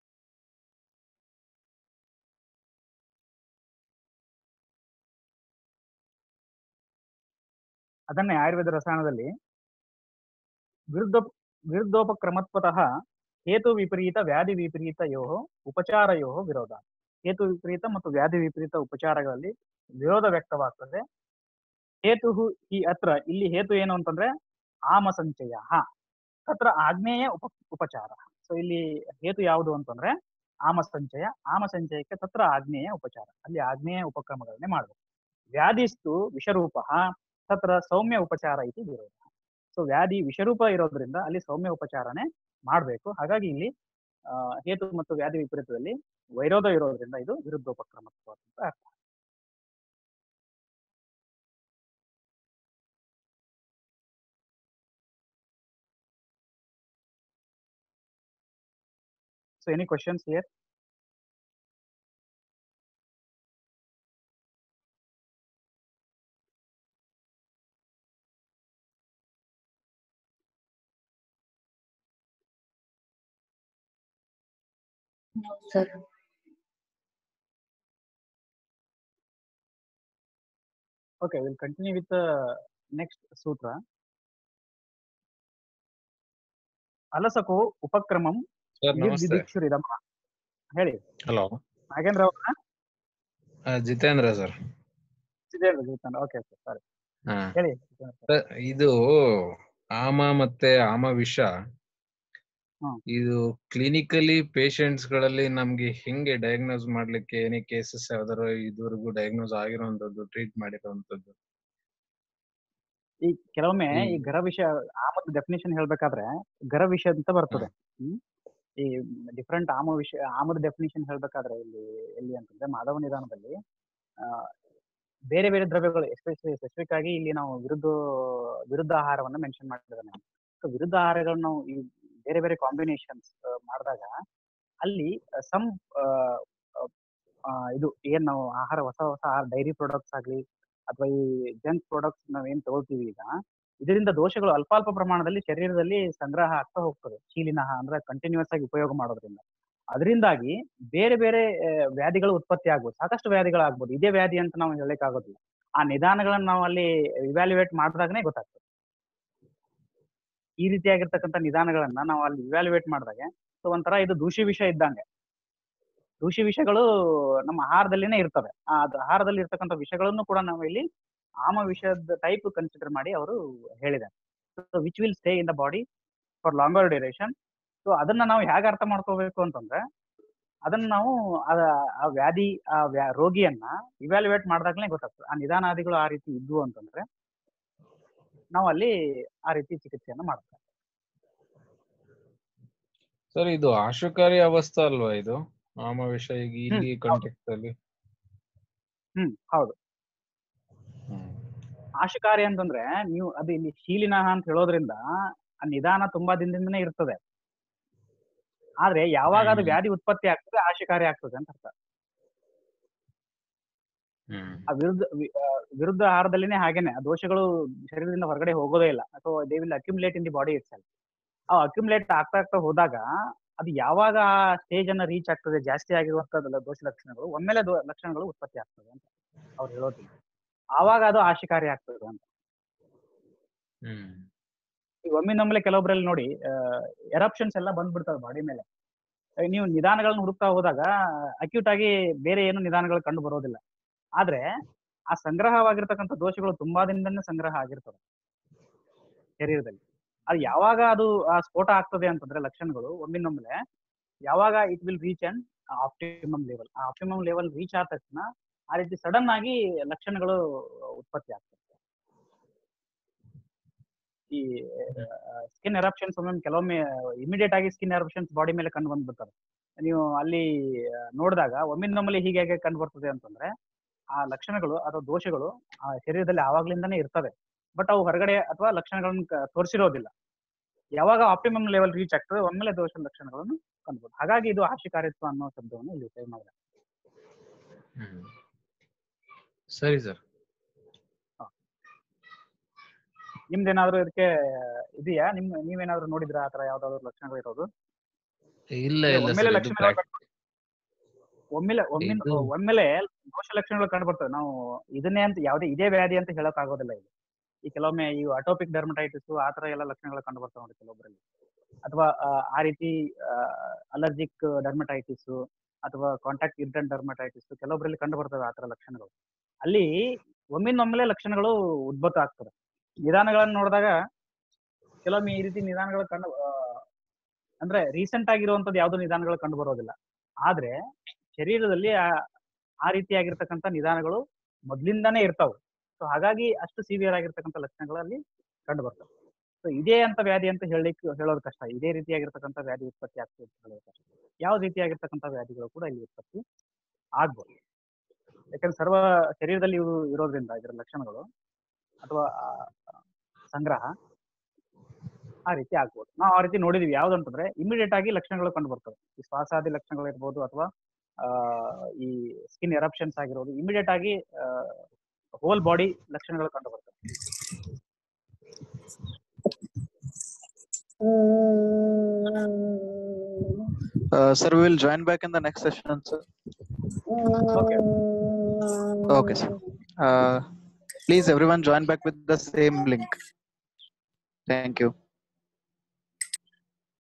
ಅದನ್ನೇ ಆಯುರ್ವೇದ ರಸಾಯನದಲ್ಲಿ ವಿರುದ್ಧ ವಿರುದ್ಧೋಪಕ್ರಮತ್ವತಃ ಹೇತು ವಿಪರೀತ ವ್ಯಾಧಿ ವಿಪರೀತಯೋ ಉಪಚಾರಯೋ ವಿರೋಧ ಹೇತು ವಿಪರೀತ ಮತ್ತು ವ್ಯಾಧಿ ವಿಪರೀತ ಉಪಚಾರಗಳಲ್ಲಿ ವಿರೋಧ ವ್ಯಕ್ತವಾಗ್ತದೆ ಹೇತು ಈ ಅತ್ರ ಇಲ್ಲಿ ಹೇತು ಏನು ಅಂತಂದ್ರೆ ಆಮ ಸಂಚಯ ತತ್ರ ಆಗ್ನೇಯ ಉಪ ಉಪಚಾರ ಸೊ ಇಲ್ಲಿ ಹೇತು ಯಾವುದು ಅಂತಂದ್ರೆ ಆಮ ಸಂಚಯ ಆಮ ಸಂಚಯಕ್ಕೆ ತತ್ರ ಆಗ್ನೇಯ ಉಪಚಾರ ಅಲ್ಲಿ ಆಗ್ನೇಯ ಉಪಕ್ರಮಗಳನ್ನೇ ಮಾಡಬೇಕು ವ್ಯಾಧಿಸ್ತು ವಿಷರೂಪ ತತ್ರ ಸೌಮ್ಯ ಉಪಚಾರ ಇತಿ ವಿರೋಧ ಸೊ ವ್ಯಾಧಿ ವಿಷರೂಪ ಇರೋದ್ರಿಂದ ಅಲ್ಲಿ ಸೌಮ್ಯ ಉಪಚಾರನೆ ಮಾಡಬೇಕು ಹಾಗಾಗಿ ಇಲ್ಲಿ ಆ, ಹೇತು ಮತ್ತು ವ್ಯಾಧಿ ವಿಪರೀತದಲ್ಲಿ ವೈರೋಧ ಇರೋದ್ರಿಂದ ಇದು ವಿರುದ್ಧೋಪಕ್ರಮತ್ವ ಅಂತ ಅರ್ಥ So any questions here? No, sir. Okay, we'll continue with the next sutra. ಅಲಸಕೋ ಉಪಕ್ರಮಂ ಸರ್ ನಮಸ್ತೆ ದಿಕ್ಷುರಿದಮ ಹೇಳಿ ಹಲೋ ನಾಗೇಂದ್ರ ಅವರ Jitendra sir okay okay sorry ಹಾ ಹೇಳಿ ಸರ್, ಇದು ಆಮ ಮತ್ತೆ ಆಮ ವಿಷ ಹ್ಮ್. ಇದು ಕ್ಲಿನಿಕಲಿ ಪೇಷಂಟ್ಸ್ ಗಳಲ್ಲಿ ನಮ್ಗೆ ಹೆಂಗೆ ಡಯಾಗ್ನೋಸ್ ಮಾಡ್ಲಿಕ್ಕೆ ಏನೇ ಕೇಸಸ್ ಯಾವ್ದಾರು ಇದುವರೆಗೂ ಡಯಾಗ್ನೋಸ್ ಆಗಿರೋಂಥದ್ದು ಟ್ರೀಟ್ ಮಾಡಿರೋಂಥದ್ದು ಈ ಕೆಲವೊಮ್ಮೆ ಈ ಹ್ಮ್. ಗರ ವಿಷಯ ಆಮದ ಡೆಫಿನೇಷನ್ ಹೇಳ್ಬೇಕಾದ್ರೆ ಗರ ವಿಷಯ ಅಂತ ಬರ್ತದೆ ಹ್ಮ್ ಈ ಡಿಫ್ರೆಂಟ್ ಆಮ ವಿಷಯ ಆಮದ ಡೆಫಿನೇಷನ್ ಹೇಳ್ಬೇಕಾದ್ರೆ ಇಲ್ಲಿ ಎಲ್ಲಿ ಅಂತಂದ್ರೆ ಮಾಧವ ನಿಧಾನದಲ್ಲಿ ಆ, ಬೇರೆ ಬೇರೆ ದ್ರವ್ಯಗಳು ಎಸ್ಪೆಷಲಿ ಸ್ಪೆಸಿಫಿಕ್ ಆಗಿ ಇಲ್ಲಿ ನಾವು ವಿರುದ್ಧ ವಿರುದ್ಧ ಆಹಾರವನ್ನ ಮೆನ್ಷನ್ ಮಾಡಿದ್ದಾನೆ ಸೊ ವಿರುದ್ಧ ಆಹಾರಗಳನ್ನ ನಾವು ಈ ಬೇರೆ ಬೇರೆ ಕಾಂಬಿನೇಷನ್ಸ್ ಮಾಡಿದಾಗ ಅಲ್ಲಿ ಸಮ್ ಇದು ಏನ್ ನಾವು ಆಹಾರ ಹೊಸ ಹೊಸ ಡೈರಿ ಪ್ರಾಡಕ್ಟ್ಸ್ ಆಗ್ಲಿ ಅಥವಾ ಈ ಜಂಕ್ ಪ್ರಾಡಕ್ಟ್ಸ್ ನಾವ್ ಏನ್ ತಗೊಳ್ತೀವಿ ಈಗ ಇದರಿಂದ ದೋಷಗಳು ಅಲ್ಪ ಅಲ್ಪ ಪ್ರಮಾಣದಲ್ಲಿ ಶರೀರದಲ್ಲಿ ಸಂಗ್ರಹ ಆಗ್ತಾ ಹೋಗ್ತದೆ ಶೀಲಿನ ಅಂದ್ರೆ ಕಂಟಿನ್ಯೂಸ್ ಆಗಿ ಉಪಯೋಗ ಮಾಡೋದ್ರಿಂದ ಅದರಿಂದಾಗಿ ಬೇರೆ ಬೇರೆ ಆ, ವ್ಯಾಧಿಗಳು ಉತ್ಪತ್ತಿ ಆಗ್ಬೋದು ಸಾಕಷ್ಟು ವ್ಯಾಧಿಗಳಾಗ್ಬೋದು ಇದೇ ವ್ಯಾಧಿ ಅಂತ ನಾವು ಹೇಳಕ್ ಆಗೋದಿಲ್ಲ ಆ ನಿಧಾನಗಳನ್ನ ನಾವು ಅಲ್ಲಿ ಇವ್ಯಾಲ್ಯುವೇಟ್ ಮಾಡಿದಾಗನೇ ಗೊತ್ತಾಗ್ತದೆ ಈ ರೀತಿಯಾಗಿರ್ತಕ್ಕಂಥ ನಿಧಾನಗಳನ್ನ ನಾವು ಅಲ್ಲಿ ಇವ್ಯಾಲ್ಯುವೇಟ್ ಮಾಡಿದಾಗ ಸೊ ಒಂಥರ ಇದು ದೂಷಿ ವಿಷ ಇದ್ದಂಗೆ ದೂಷಿ ವಿಷಗಳು ನಮ್ಮ ಆಹಾರದಲ್ಲಿನೇ ಇರ್ತವೆ ಆ ಅದು ಆಹಾರದಲ್ಲಿ ಇರ್ತಕ್ಕಂಥ ವಿಷಗಳನ್ನು ಕೂಡ ನಾವು ಇಲ್ಲಿ ಆಮ ವಿಷಯದ ಟೈಪ್ ಕನ್ಸಿಡರ್ ಮಾಡಿ ಅವರು ಹೇಳಿದ್ದಾರೆ so which will stay in the body for longer duration so ಅದನ್ನ ನಾವು ಹೇಗೆ ಅರ್ಥ ಮಾಡ್ಕೋಬೇಕು ಅಂತಂದ್ರೆ ಅದನ್ನ ನಾವು ಆ- ಆ ವ್ಯಾಧಿ ಆ ವ್ಯಾ- ರೋಗಿಯನ್ನ ಇವ್ಯಾಲ್ಯುವೇಟ್ ಮಾಡಿದಾಗಲೇ ಗೊತ್ತಾಗ್ತದೆ ಆ ನಿಧಾನಾದಿಗಳು ಆ ರೀತಿ ಇದ್ವು ಅಂತಂದ್ರೆ ನಾವು ಅಲ್ಲಿ ಆ ರೀತಿ ಚಿಕಿತ್ಸೆಯನ್ನ ಮಾಡ್ತೇವೆ ಸರ್ ಇದು ಆಶುಕಾರಿ ಅವಸ್ಥೆ ಅಲ್ವಾ ಇದು ಆಮ ವಿಷ ಈಗ ಇಲ್ಲಿ ಹೌದು. ಕಾಂಟೆಕ್ಸ್ಟ್ ಅಲ್ಲಿ ಹ್ಮ್ ಹೌದು ಹ್ಮ್. ಆಶಕಾರಿ ಅಂತಂದ್ರೆ ನೀವು ಅದು ಇಲ್ಲಿ ಶೀಲಿನ ಅಂತ ಹೇಳೋದ್ರಿಂದ ಆ ನಿಧಾನ ತುಂಬಾ ದಿನದಿಂದನೇ ಇರ್ತದೆ ಆದ್ರೆ ಯಾವಾಗ ಅದು ಹ್ಮ್. ವ್ಯಾಧಿ ಉತ್ಪತ್ತಿ ಆಗ್ತದೆ ಆಶಕಾರಿ ಆಗ್ತದೆ ಅಂತ ಅರ್ಥ ಹ್ಮ್ ಆ ವಿರುದ್ಧ ವಿ- ಆ, ವಿರುದ್ಧ ಆಹಾರದಲ್ಲಿನೇ ಹಾಗೇನೆ ಆ ದೋಷಗಳು ಶರೀರದಿಂದ ಹೊರಗಡೆ ಹೋಗೋದೇ ಇಲ್ಲ ಅಥವಾ they will accumulate in the body itself ಆ ಅಕ್ಯುಮುಲೇಟ್ ಆಗ್ತಾ ಆಗ್ತಾ ಹೋದಾಗ ಅದು ಯಾವಾಗ ಆ ಸ್ಟೇಜ್ ಅನ್ನ ರೀಚ್ ಆಗ್ತದೆ ಜಾಸ್ತಿ ಆಗಿರುವಂತದ್ದಲ್ಲ ದೋಷ ಲಕ್ಷಣಗಳು ಒಮ್ಮೆಲೆ ದೋ- ಲಕ್ಷಣಗಳು ಉತ್ಪತ್ತಿ ಆಗ್ತದೆ ಅಂತ ಅವ್ರು ಹೇಳೋದು ಆವಾಗ ಅದು ಆಶಕಾರಿ ಆಗ್ತದೆ ಅಂತ ಹ್ಮ್ ಈಗ ಒಮ್ಮಿಂದೊಮ್ಮೆಲೆ ಕೆಲವೊಬ್ಬರಲ್ಲಿ ನೋಡಿ ಎರಪ್ಷನ್ಸ್ ಎಲ್ಲ ಬಂದ್ಬಿಡ್ತವೆ ಬಾಡಿ ಮೇಲೆ ಆ, ನೀವು ನಿಧಾನಗಳನ್ನ ಹುಡುಕ್ತಾ ಹೋದಾಗ ಅಕ್ಯೂಟ್ ಆಗಿ ಬೇರೆ ಏನು ನಿಧಾನಗಳು ಕಂಡು ಬರೋದಿಲ್ಲ ಆದ್ರೆ ಆ ಸಂಗ್ರಹವಾಗಿರ್ತಕ್ಕಂಥ ದೋಷಗಳು ತುಂಬಾ ದಿನದಿಂದನೇ ಸಂಗ್ರಹ ಆಗಿರ್ತವೆ ಶರೀರದಲ್ಲಿ ಅದು ಯಾವಾಗ ಅದು ಆ ಸ್ಫೋಟ ಆಗ್ತದೆ ಅಂತಂದ್ರೆ ಲಕ್ಷಣಗಳು ಒಮ್ಮಿಂದೊಮ್ಮೆಲೆ ಯಾವಾಗ it will reach and optimum level ಆ ಆಪ್ಟಿಮಮ್ ಲೆವೆಲ್ ರೀಚ್ ಆದ ತಕ್ಷಣ ಆ ರೀತಿ ಸಡನ್ ಆಗಿ ಲಕ್ಷಣಗಳು ಉತ್ಪತ್ತಿ ಆಗ್ತವೆ ಈ ಸ್ಕಿನ್ ಎರಪ್ಷನ್ಸ್ ಒಮ್ಮೊಮ್ಮೆ ಕೆಲವೊಮ್ಮೆ ಇಮಿಡಿಯೇಟ್ ಆಗಿ ಸ್ಕಿನ್ ಎರಪ್ಷನ್ಸ್ ಬಾಡಿ ಮೇಲೆ ಕಂಡು ಬಂದ್ಬಿಡ್ತವೆ ನೀವು ಅಲ್ಲಿ ಆ, ನೋಡಿದಾಗ ಒಮ್ಮಿಂದೊಮ್ಮೆಲೆ ಹೀಗೆ ಹೇಗೆ ಕಂಡು ಬರ್ತದೆ ಅಂತಂದ್ರೆ ಆ ಲಕ್ಷಣಗಳು ಅಥವಾ ದೋಷಗಳು ಆ ಶರೀರದಲ್ಲಿ ಆವಾಗ್ಲಿಂದಾನೇ ಇರ್ತವೆ ಬಟ್ ಅವು ಹೊರಗಡೆ ಅಥವಾ ಲಕ್ಷಣಗಳನ್ನು ಕ- ತೋರಿಸಿರೋದಿಲ್ಲ ಯಾವಾಗ ಆಪ್ಟಿಮಮ್ ಲೆವೆಲ್ ರೀಚ್ ಆಗ್ತದೆ ಒಮ್ಮೆಲೆ ದೋಷ ಲಕ್ಷಣಗಳನ್ನು ಕಂಡುಬೋದು ಹಾಗಾಗಿ ಇದು ಆಶಿಕಾರಿತ್ವ ಅನ್ನೋ ಶಬ್ದವನ್ನು ಇಲ್ಲಿ ಉಪಯೋಗ ಮಾಡಿದ್ದಾರೆ ಹ್ಮ್ ಸರಿ ಸರ್ ನಿಮ್ದೇನಾದ್ರೂ ಇದಕ್ಕೆ ಇದೆಯಾ ನಿಮ್ ನೀವೇನಾದ್ರೂ ನೋಡಿದ್ರ ಆತರ ಯಾವ್ದಾದ್ರು ಲಕ್ಷಣಗಳು ಇರೋದು ಇಲ್ಲ ಇಲ್ಲ ಒಮ್ಮೆಲೆ ಸರ್ ಇದು ಲಕ್ಷಣಗಳು ಪ್ರಾಕ್- ಕಂಡು- ಒಮ್ಮೆಲೆ ಒಮ್ಮೆ ಇದು- ಒಮ್ಮೆಲೆ ದೋಷ ಲಕ್ಷಣಗಳು ಕಂಡು ಬರ್ತವೆ ನಾವು ಇದನ್ನೇ ಅಂತ ಯಾವುದೇ ಇದೇ ವ್ಯಾಧಿ ಅಂತ ಹೇಳಕ್ ಆಗೋದಿಲ್ಲ ಇದು ಈ ಕೆಲವೊಮ್ಮೆ ಈ ಅಟೋಪಿಕ್ ಡರ್ಮಟೈಟಿಸ್ ಆ ತರ ಎಲ್ಲ ಲಕ್ಷಣಗಳು ಕಂಡು ಬರ್ತವೆ ನೋಡಿ ಕೆಲವೊಬ್ಬರಲ್ಲಿ ಅಥವಾ ಆ, ಆ ರೀತಿ ಅಲರ್ಜಿಕ್ ಡರ್ಮಟೈಟಿಸ್ ಅಥವಾ ಕಾಂಟ್ಯಾಕ್ಟ್ ಇರ್ಡನ್ ಡರ್ಮಟೈಟಿಸ್ ಕೆಲವೊಬ್ಬರಲ್ಲಿ ಕಂಡು ಬರ್ತವೆ ಆ ತರ ಲಕ್ಷಣಗಳು ಅಲ್ಲಿ ಒಮ್ಮಿಂದೊಮ್ಮೆಲೆ ಲಕ್ಷಣಗಳು ಉದ್ಭವ ಆಗ್ತದೆ ನಿಧಾನಗಳನ್ನು ನೋಡಿದಾಗ ಕೆಲವೊಮ್ಮೆ ಈ ರೀತಿ ನಿಧಾನಗಳು ಕಂಡು ಆ, ಅಂದ್ರೆ ರೀಸೆಂಟ್ ಆಗಿರುವಂತದ್ದು ಯಾವ್ದು ನಿಧಾನಗಳು ಕಂಡು ಬರೋದಿಲ್ಲ ಆದ್ರೆ ಶರೀರದಲ್ಲಿ ಆ ಆ ರೀತಿಯಾಗಿರ್ತಕ್ಕಂಥ ನಿಧಾನಗಳು ಮೊದ್ಲಿಂದಾನೇ ಇರ್ತಾವೆ ಸೊ ಹಾಗಾಗಿ ಅಷ್ಟು ಸಿವಿಯರ್ ಆಗಿರ್ತಕ್ಕಂಥ ಲಕ್ಷಣಗಳಲ್ಲಿ ಕಂಡು ಬರ್ತವೆ ಸೊ ಇದೇ ಅಂತ ವ್ಯಾಧಿ ಅಂತ ಹೇಳಲಿಕ್ಕೆ ಹೇಳೋದು ಕಷ್ಟ ಇದೇ ರೀತಿಯಾಗಿರ್ತಕ್ಕಂಥ ವ್ಯಾಧಿ ಉತ್ಪತ್ತಿ ಆಗ್ತದೆ ಅಂತ ಹೇಳೋದು ಕಷ್ಟ ಯಾವ ರೀತಿಯಾಗಿರ್ತಕ್ಕಂಥ ವ್ಯಾಧಿಗಳು ಕೂಡ ಇಲ್ಲಿ ಉತ್ಪತ್ತಿ ಆಗ್ಬೋದು ಯಾಕಂದ್ರೆ ಸರ್ವ ಶರೀರದಲ್ಲಿ ಇವು ಇರೋದ್ರಿಂದ ಇದರ ಲಕ್ಷಣಗಳು ಅಥವಾ ಆ, ಸಂಗ್ರಹ ಆ ರೀತಿ ಆಗ್ಬೋದು ನಾವು ಆ ರೀತಿ ನೋಡಿದೀವಿ ಯಾವ್ದಂತಂದ್ರೆ ಇಮಿಡಿಯೇಟ್ ಆಗಿ ಲಕ್ಷಣಗಳು ಕಂಡು ಬರ್ತವೆ ಈ ಶ್ವಾಸಾದಿ ಲಕ್ಷಣಗಳು ಇರ್ಬೋದು ಅಥವಾ ಆ, ಈ ಸ್ಕಿನ್ ಎರಪ್ಷನ್ಸ್ ಆಗಿರೋದು ಇಮಿಡಿಯೇಟ್ ಆಗಿ ಹೋಲ್ ಬಾಡಿ ಲಕ್ಷಣಗಳು ಕಂಡು ಬರ್ತವೆ Uh, sir, we will join back in the next session, sir. Okay. Okay, sir. Uh, please, everyone, join back with the same link. Thank you.